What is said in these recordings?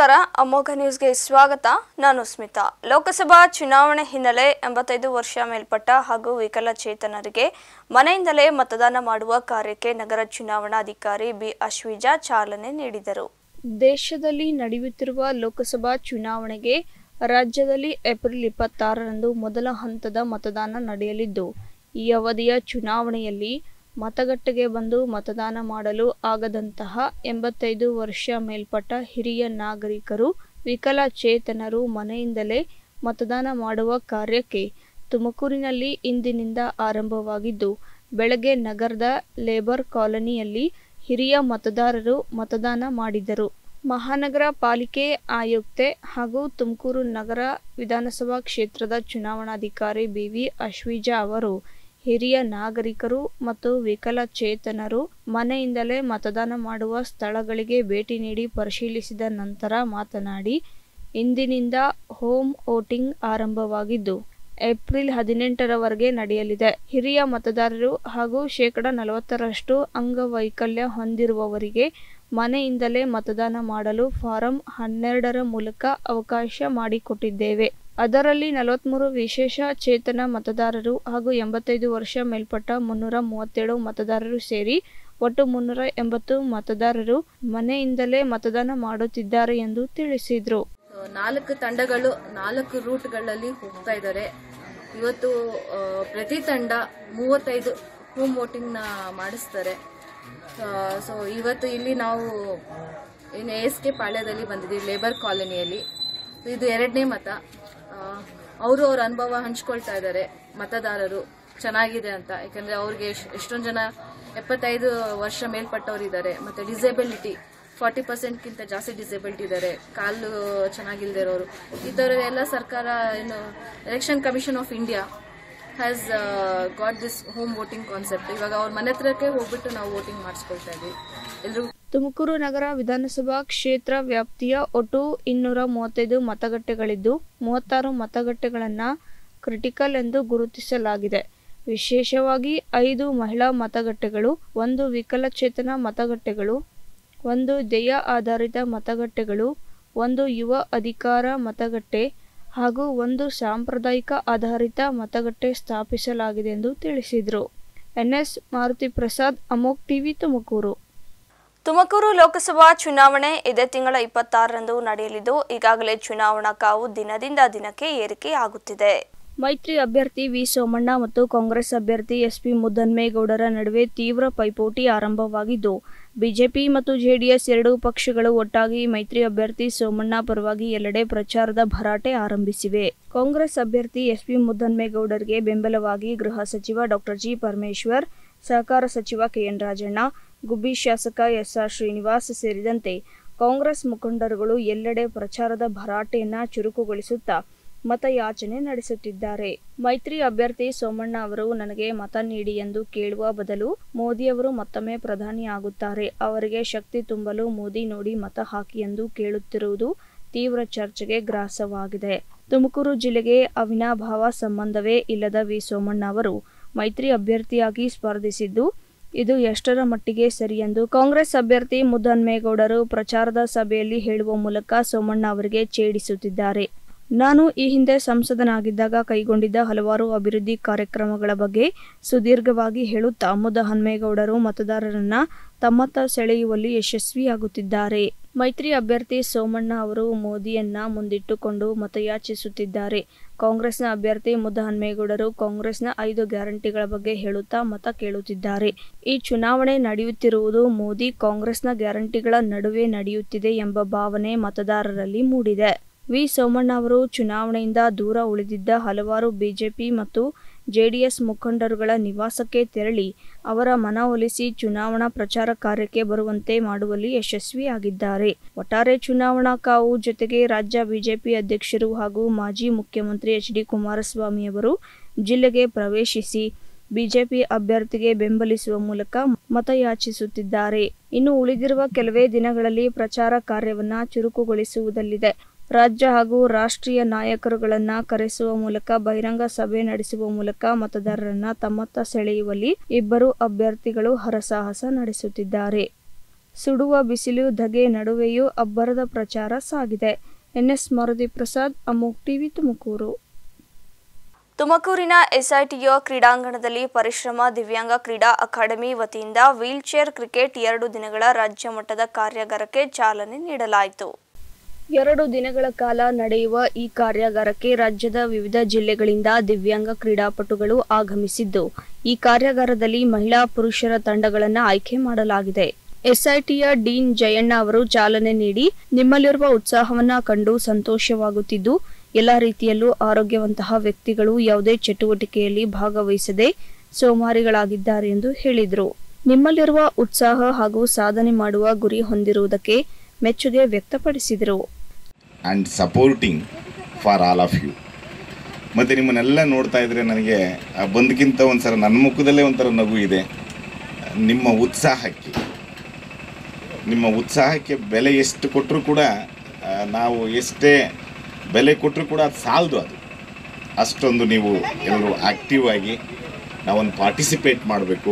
ನಮಸ್ಕಾರ ಅಮೋಘ ನ್ಯೂಸ್ಗೆ ಸ್ವಾಗತ ನಾನು ಸ್ಮಿತಾ ಲೋಕಸಭಾ ಚುನಾವಣೆ ಹಿನ್ನೆಲೆ ಎಂಬತ್ತೈದು ವರ್ಷ ಮೇಲ್ಪಟ್ಟ ಹಾಗೂ ವಿಕಲಚೇತನರಿಗೆ ಮನೆಯಿಂದಲೇ ಮತದಾನ ಮಾಡುವ ಕಾರ್ಯಕ್ಕೆ ನಗರ ಚುನಾವಣಾಧಿಕಾರಿ ಬಿ ಅಶ್ವಿಜಾ ಚಾಲನೆ ನೀಡಿದರು ದೇಶದಲ್ಲಿ ನಡೆಯುತ್ತಿರುವ ಲೋಕಸಭಾ ಚುನಾವಣೆಗೆ ರಾಜ್ಯದಲ್ಲಿ ಏಪ್ರಿಲ್ ಇಪ್ಪತ್ತಾರರಂದು ಮೊದಲ ಹಂತದ ಮತದಾನ ನಡೆಯಲಿದ್ದು ಈ ಅವಧಿಯ ಚುನಾವಣೆಯಲ್ಲಿ ಮತಗಟ್ಟೆಗೆ ಬಂದು ಮತದಾನ ಮಾಡಲು ಆಗದಂತಹ ಎಂಬತ್ತೈದು ವರ್ಷ ಮೇಲ್ಪಟ್ಟ ಹಿರಿಯ ನಾಗರಿಕರು ವಿಕಲಚೇತನರು ಮನೆಯಿಂದಲೇ ಮತದಾನ ಮಾಡುವ ಕಾರ್ಯಕ್ಕೆ ತುಮಕೂರಿನಲ್ಲಿ ಇಂದಿನಿಂದ ಆರಂಭವಾಗಿದ್ದು ಬೆಳಗ್ಗೆ ನಗರದ ಲೇಬರ್ ಕಾಲೋನಿಯಲ್ಲಿ ಹಿರಿಯ ಮತದಾರರು ಮತದಾನ ಮಾಡಿದರು ಮಹಾನಗರ ಪಾಲಿಕೆ ಆಯುಕ್ತೆ ಹಾಗೂ ತುಮಕೂರು ನಗರ ವಿಧಾನಸಭಾ ಕ್ಷೇತ್ರದ ಚುನಾವಣಾಧಿಕಾರಿ ಬಿವಿ ಅಶ್ವಿಜಾ ಅವರು ಹಿರಿಯ ನಾಗರಿಕರು ಮತ್ತು ವಿಕಲಚೇತನರು ಮನೆಯಿಂದಲೇ ಮತದಾನ ಮಾಡುವ ಸ್ಥಳಗಳಿಗೆ ಭೇಟಿ ನೀಡಿ ಪರಿಶೀಲಿಸಿದ ನಂತರ ಮಾತನಾಡಿ ಇಂದಿನಿಂದ ಹೋಮ್ ವೋಟಿಂಗ್ ಆರಂಭವಾಗಿದ್ದು ಏಪ್ರಿಲ್ ಹದಿನೆಂಟರವರೆಗೆ ನಡೆಯಲಿದೆ ಹಿರಿಯ ಮತದಾರರು ಹಾಗೂ ಶೇಕಡ ನಲವತ್ತರಷ್ಟು ಅಂಗವೈಕಲ್ಯ ಹೊಂದಿರುವವರಿಗೆ ಮನೆಯಿಂದಲೇ ಮತದಾನ ಮಾಡಲು ಫಾರಂ ಹನ್ನೆರಡರ ಮೂಲಕ ಅವಕಾಶ ಮಾಡಿಕೊಟ್ಟಿದ್ದೇವೆ ಅದರಲ್ಲಿ ನಲವತ್ಮೂರು ವಿಶೇಷ ಚೇತನ ಮತದಾರರು ಹಾಗೂ ಎಂಬತ್ತೈದು ವರ್ಷ ಮೇಲ್ಪಟ್ಟ ಮುನ್ನೂರ ಮೂವತ್ತೇಳು ಮತದಾರರು ಸೇರಿ ಒಟ್ಟು ಮುನ್ನೂರ ಎಂಬತ್ತು ಮತದಾರರು ಮನೆಯಿಂದಲೇ ಮತದಾನ ಮಾಡುತ್ತಿದ್ದಾರೆ ಎಂದು ತಿಳಿಸಿದರು ನಾಲ್ಕು ತಂಡಗಳು ನಾಲ್ಕು ರೂಟ್ಗಳಲ್ಲಿ ಹೋಗ್ತಾ ಇದ್ದಾರೆ ಇವತ್ತು ಆ, ಪ್ರತಿ ತಂಡ ಮೂವತ್ತೈದು ಹೋಮ್ ವೋಟಿಂಗ್ನ ಮಾಡಿಸ್ತಾರೆ ಸೊ ಇವತ್ತು ಇಲ್ಲಿ ನಾವು ಏನು ಎಸ್ ಕೆ ಪಾಳ್ಯದಲ್ಲಿ ಬಂದಿದ್ದೀವಿ ಲೇಬರ್ ಕಾಲೋನಿಯಲ್ಲಿ ಇದು ಎರಡನೇ ಮತ ಅವರು ಅವ್ರ ಅನುಭವ ಹಂಚ್ಕೊಳ್ತಾ ಇದ್ದಾರೆ ಮತದಾರರು ಚೆನ್ನಾಗಿದೆ ಅಂತ ಯಾಕಂದ್ರೆ ಅವ್ರಿಗೆ ಎಷ್ಟ್- ಎಷ್ಟೊಂದು ಜನ ಎಪ್ಪತ್ತೈದು ವರ್ಷ ಮೇಲ್ಪಟ್ಟವ್ರು ಇದ್ದಾರೆ ಮತ್ತೆ ಡಿಸೇಬಿಲಿಟಿ ಫಾರ್ಟಿ ಪರ್ಸೆಂಟ್ಗಿಂತ ಜಾಸ್ತಿ ಡಿಸೇಬಿಲಿಟಿ ಇದ್ದಾರೆ ಕಾಲು ಚೆನ್ನಾಗಿಲ್ದೇ ಇರೋರು ಈ ಥರದೆಲ್ಲ ಸರ್ಕಾರ ಏನು election commission of India has got this home voting concept ಇವಾಗ ಅವ್ರ ಮನೆ ಹತ್ರಕ್ಕೆ ಹೋಗ್ಬಿಟ್ಟು ನಾವು ವೋಟಿಂಗ್ ಮಾಡಿಸ್ಕೊಳ್ತಾ ಇದ್ವಿ ಎಲ್ರಿಗೂ ತುಮಕೂರು ನಗರ ವಿಧಾನಸಭಾ ಕ್ಷೇತ್ರ ವ್ಯಾಪ್ತಿಯ ಒಟ್ಟು ಇನ್ನೂರ ಮೂವತ್ತೈದು ಮತಗಟ್ಟೆಗಳಿದ್ದು ಮೂವತ್ತಾರು ಮತಗಟ್ಟೆಗಳನ್ನು ಕ್ರಿಟಿಕಲ್ ಎಂದು ಗುರುತಿಸಲಾಗಿದೆ ವಿಶೇಷವಾಗಿ ಐದು ಮಹಿಳಾ ಮತಗಟ್ಟೆಗಳು ಒಂದು ವಿಕಲಚೇತನ ಮತಗಟ್ಟೆಗಳು ಒಂದು ದೆಯ ಆಧಾರಿತ ಮತಗಟ್ಟೆಗಳು ಒಂದು ಯುವ ಅಧಿಕಾರ ಮತಗಟ್ಟೆ ಹಾಗೂ ಒಂದು ಸಾಂಪ್ರದಾಯಿಕ ಆಧಾರಿತ ಮತಗಟ್ಟೆ ಸ್ಥಾಪಿಸಲಾಗಿದೆ ಎಂದು ತಿಳಿಸಿದರು ಎನ್ಎಸ್ ಮಾರುತಿ ಪ್ರಸಾದ್ ಅಮೋಕ್ ಟಿವಿ ತುಮಕೂರು ತುಮಕೂರು ಲೋಕಸಭಾ ಚುನಾವಣೆ ಇದೇ ತಿಂಗಳ ಇಪ್ಪತ್ತಾರರಂದು ನಡೆಯಲಿದ್ದು ಈಗಾಗಲೇ ಚುನಾವಣಾ ಕಾವು ದಿನದಿಂದ ದಿನಕ್ಕೆ ಏರಿಕೆಯಾಗುತ್ತಿದೆ ಮೈತ್ರಿ ಅಭ್ಯರ್ಥಿ ವಿ ಸೋಮಣ್ಣ ಮತ್ತು ಕಾಂಗ್ರೆಸ್ ಅಭ್ಯರ್ಥಿ ಎಸ್ಪಿ ಮುದ್ದನ್ಮೇಗೌಡರ ನಡುವೆ ತೀವ್ರ ಪೈಪೋಟಿ ಆರಂಭವಾಗಿದ್ದು ಬಿಜೆಪಿ ಮತ್ತು ಜೆಡಿಎಸ್ ಎರಡೂ ಪಕ್ಷಗಳು ಒಟ್ಟಾಗಿ ಮೈತ್ರಿ ಅಭ್ಯರ್ಥಿ ಸೋಮಣ್ಣ ಪರವಾಗಿ ಎಲ್ಲೆಡೆ ಪ್ರಚಾರದ ಭರಾಟೆ ಆರಂಭಿಸಿವೆ ಕಾಂಗ್ರೆಸ್ ಅಭ್ಯರ್ಥಿ ಎಸ್ಪಿ ಮುದ್ದನ್ಮೇಗೌಡರಿಗೆ ಬೆಂಬಲವಾಗಿ ಗೃಹ ಸಚಿವ ಡಾಕ್ಟರ್ ಜಿ ಪರಮೇಶ್ವರ್ ಸಹಕಾರ ಸಚಿವ ಕೆಎನ್ ರಾಜಣ್ಣ ಗುಬ್ಬಿ ಶಾಸಕ ಎಸ್ಆರ್ ಶ್ರೀನಿವಾಸ್ ಸೇರಿದಂತೆ ಕಾಂಗ್ರೆಸ್ ಮುಖಂಡರುಗಳು ಎಲ್ಲೆಡೆ ಪ್ರಚಾರದ ಭರಾಟೆಯನ್ನ ಚುರುಕುಗೊಳಿಸುತ್ತಾ ಮತಯಾಚನೆ ನಡೆಸುತ್ತಿದ್ದಾರೆ ಮೈತ್ರಿ ಅಭ್ಯರ್ಥಿ ಸೋಮಣ್ಣ ಅವರು ನನಗೆ ಮತ ನೀಡಿ ಎಂದು ಕೇಳುವ ಬದಲು ಮೋದಿಯವರು ಮತ್ತೊಮ್ಮೆ ಪ್ರಧಾನಿ ಆಗುತ್ತಾರೆ ಅವರಿಗೆ ಶಕ್ತಿ ತುಂಬಲು ಮೋದಿ ನೋಡಿ ಮತ ಹಾಕಿ ಎಂದು ಕೇಳುತ್ತಿರುವುದು ತೀವ್ರ ಚರ್ಚೆಗೆ ಗ್ರಾಸವಾಗಿದೆ ತುಮಕೂರು ಜಿಲ್ಲೆಗೆ ಅವಿನಾಭಾವ ಸಂಬಂಧವೇ ಇಲ್ಲದ ವಿ ಸೋಮಣ್ಣ ಅವರು ಮೈತ್ರಿ ಅಭ್ಯರ್ಥಿಯಾಗಿ ಸ್ಪರ್ಧಿಸಿದ್ದು ಇದು ಎಷ್ಟರ ಮಟ್ಟಿಗೆ ಸರಿ ಎಂದು ಕಾಂಗ್ರೆಸ್ ಅಭ್ಯರ್ಥಿ ಮುದ್ದನ್ಮೇಗೌಡರು ಪ್ರಚಾರದ ಸಭೆಯಲ್ಲಿ ಹೇಳುವ ಮೂಲಕ ಸೋಮಣ್ಣ ಅವರಿಗೆ ಛೇಡಿಸುತ್ತಿದ್ದಾರೆ ನಾನು ಈ ಹಿಂದೆ ಸಂಸದನಾಗಿದ್ದಾಗ ಕೈಗೊಂಡಿದ್ದ ಹಲವಾರು ಅಭಿವೃದ್ಧಿ ಕಾರ್ಯಕ್ರಮಗಳ ಬಗ್ಗೆ ಸುದೀರ್ಘವಾಗಿ ಹೇಳುತ್ತಾ ಮುದ್ದಹನ್ಮೇಗೌಡರು ಮತದಾರರನ್ನ ತಮ್ಮತ್ತ ಸೆಳೆಯುವಲ್ಲಿ ಯಶಸ್ವಿಯಾಗುತ್ತಿದ್ದಾರೆ ಮೈತ್ರಿ ಅಭ್ಯರ್ಥಿ ಸೋಮಣ್ಣ ಅವರು ಮೋದಿಯನ್ನ ಮುಂದಿಟ್ಟುಕೊಂಡು ಮತಯಾಚಿಸುತ್ತಿದ್ದಾರೆ ಕಾಂಗ್ರೆಸ್ನ ಅಭ್ಯರ್ಥಿ ಮುದ್ದಹನ್ಮೇಗೌಡರು ಕಾಂಗ್ರೆಸ್ನ ಐದು ಗ್ಯಾರಂಟಿಗಳ ಬಗ್ಗೆ ಹೇಳುತ್ತಾ ಮತ ಕೇಳುತ್ತಿದ್ದಾರೆ ಈ ಚುನಾವಣೆ ನಡೆಯುತ್ತಿರುವುದು ಮೋದಿ ಕಾಂಗ್ರೆಸ್ನ ಗ್ಯಾರಂಟಿಗಳ ನಡುವೆ ನಡೆಯುತ್ತಿದೆ ಎಂಬ ಭಾವನೆ ಮತದಾರರಲ್ಲಿ ಮೂಡಿದೆ ವಿ ಸೋಮಣ್ಣ ಅವರು ಚುನಾವಣೆಯಿಂದ ದೂರ ಉಳಿದಿದ್ದ ಹಲವಾರು ಬಿಜೆಪಿ ಮತ್ತು ಜೆಡಿಎಸ್ ಮುಖಂಡರುಗಳ ನಿವಾಸಕ್ಕೆ ತೆರಳಿ ಅವರ ಮನವೊಲಿಸಿ ಚುನಾವಣಾ ಪ್ರಚಾರ ಕಾರ್ಯಕ್ಕೆ ಬರುವಂತೆ ಮಾಡುವಲ್ಲಿ ಯಶಸ್ವಿಯಾಗಿದ್ದಾರೆ ಒಟ್ಟಾರೆ ಚುನಾವಣಾ ಕಾವು ಜೊತೆಗೆ ರಾಜ್ಯ ಬಿಜೆಪಿ ಅಧ್ಯಕ್ಷರು ಹಾಗೂ ಮಾಜಿ ಮುಖ್ಯಮಂತ್ರಿ ಎಚ್ ಡಿ ಕುಮಾರಸ್ವಾಮಿ ಅವರು ಜಿಲ್ಲೆಗೆ ಪ್ರವೇಶಿಸಿ ಬಿಜೆಪಿ ಅಭ್ಯರ್ಥಿಗೆ ಬೆಂಬಲಿಸುವ ಮೂಲಕ ಮತಯಾಚಿಸುತ್ತಿದ್ದಾರೆ ಇನ್ನು ಉಳಿದಿರುವ ಕೆಲವೇ ದಿನಗಳಲ್ಲಿ ಪ್ರಚಾರ ಕಾರ್ಯವನ್ನ ಚುರುಕುಗೊಳಿಸುವುದಲ್ಲಿದೆ ರಾಜ್ಯ ಹಾಗೂ ರಾಷ್ಟ್ರೀಯ ನಾಯಕರುಗಳನ್ನ ಕರೆಸುವ ಮೂಲಕ ಬಹಿರಂಗ ಸಭೆ ನಡೆಸುವ ಮೂಲಕ ಮತದಾರರನ್ನ ತಮ್ಮತ್ತ ಸೆಳೆಯುವಲ್ಲಿ ಇಬ್ಬರು ಅಭ್ಯರ್ಥಿಗಳು ಹರಸಾಹಸ ನಡೆಸುತ್ತಿದ್ದಾರೆ ಸುಡುವ ಬಿಸಿಲು ಧಗೆ ನಡುವೆಯೂ ಅಬ್ಬರದ ಪ್ರಚಾರ ಸಾಗಿದೆ ಎನ್ಎಸ್ ಮಾರುತಿ ಪ್ರಸಾದ್ ಅಮೋಕ್ ಟಿವಿ ತುಮಕೂರು ತುಮಕೂರಿನ ಎಸ್ಐಟಿಒ ಕ್ರೀಡಾಂಗಣದಲ್ಲಿ ಪರಿಶ್ರಮ ದಿವ್ಯಾಂಗ ಕ್ರೀಡಾ ಅಕಾಡೆಮಿ ವತಿಯಿಂದ ವೀಲ್ಚೇರ್ ಕ್ರಿಕೆಟ್ ಎರಡು ದಿನಗಳ ರಾಜ್ಯ ಮಟ್ಟದ ಕಾರ್ಯಾಗಾರಕ್ಕೆ ಚಾಲನೆ ನೀಡಲಾಯಿತು ಎರಡು ದಿನಗಳ ಕಾಲ ನಡೆಯುವ ಈ ಕಾರ್ಯಾಗಾರಕ್ಕೆ ರಾಜ್ಯದ ವಿವಿಧ ಜಿಲ್ಲೆಗಳಿಂದ ದಿವ್ಯಾಂಗ ಕ್ರೀಡಾಪಟುಗಳು ಆಗಮಿಸಿದ್ದು ಈ ಕಾರ್ಯಾಗಾರದಲ್ಲಿ ಮಹಿಳಾ ಪುರುಷರ ತಂಡಗಳನ್ನು ಆಯ್ಕೆ ಮಾಡಲಾಗಿದೆ ಎಸ್ಐಟಿಯ ಡೀನ್ ಜಯಣ್ಣ ಅವರು ಚಾಲನೆ ನೀಡಿ ನಿಮ್ಮಲ್ಲಿರುವ ಉತ್ಸಾಹವನ್ನ ಕಂಡು ಸಂತೋಷವಾಗುತ್ತಿದ್ದು ಎಲ್ಲ ರೀತಿಯಲ್ಲೂ ಆರೋಗ್ಯವಂತಹ ವ್ಯಕ್ತಿಗಳು ಯಾವುದೇ ಚಟುವಟಿಕೆಯಲ್ಲಿ ಭಾಗವಹಿಸದೆ ಸೋಮಾರಿಗಳಾಗಿದ್ದಾರೆ ಎಂದು ಹೇಳಿದರು ನಿಮ್ಮಲ್ಲಿರುವ ಉತ್ಸಾಹ ಹಾಗೂ ಸಾಧನೆ ಮಾಡುವ ಗುರಿ ಹೊಂದಿರುವುದಕ್ಕೆ ಮೆಚ್ಚುಗೆ ವ್ಯಕ್ತಪಡಿಸಿದರು and supporting for all of you ಮತ್ತು ನಿಮ್ಮನ್ನೆಲ್ಲ ನೋಡ್ತಾ ಇದ್ರೆ ನನಗೆ ಆ ಬಂದಕ್ಕಿಂತ ಒಂದ್ಸಲ ನನ್ನ ಮುಖದಲ್ಲೇ ಒಂಥರ ನಗು ಇದೆ ನಿಮ್ಮ ಉತ್ಸಾಹಕ್ಕೆ ನಿಮ್ಮ ಉತ್ಸಾಹಕ್ಕೆ ಬೆಲೆ ಎಷ್ಟು ಕೊಟ್ಟರೂ ಕೂಡ ಆ, ನಾವು ಎಷ್ಟೇ ಬೆಲೆ ಕೊಟ್ಟರೂ ಕೂಡ ಅದು ಸಾಲದು ಅದು ಅಷ್ಟೊಂದು ನೀವು ಎಲ್ಲರೂ ಆ್ಯಕ್ಟಿವ್ ಆಗಿ ನಾವೊಂದು ಪಾರ್ಟಿಸಿಪೇಟ್ ಮಾಡಬೇಕು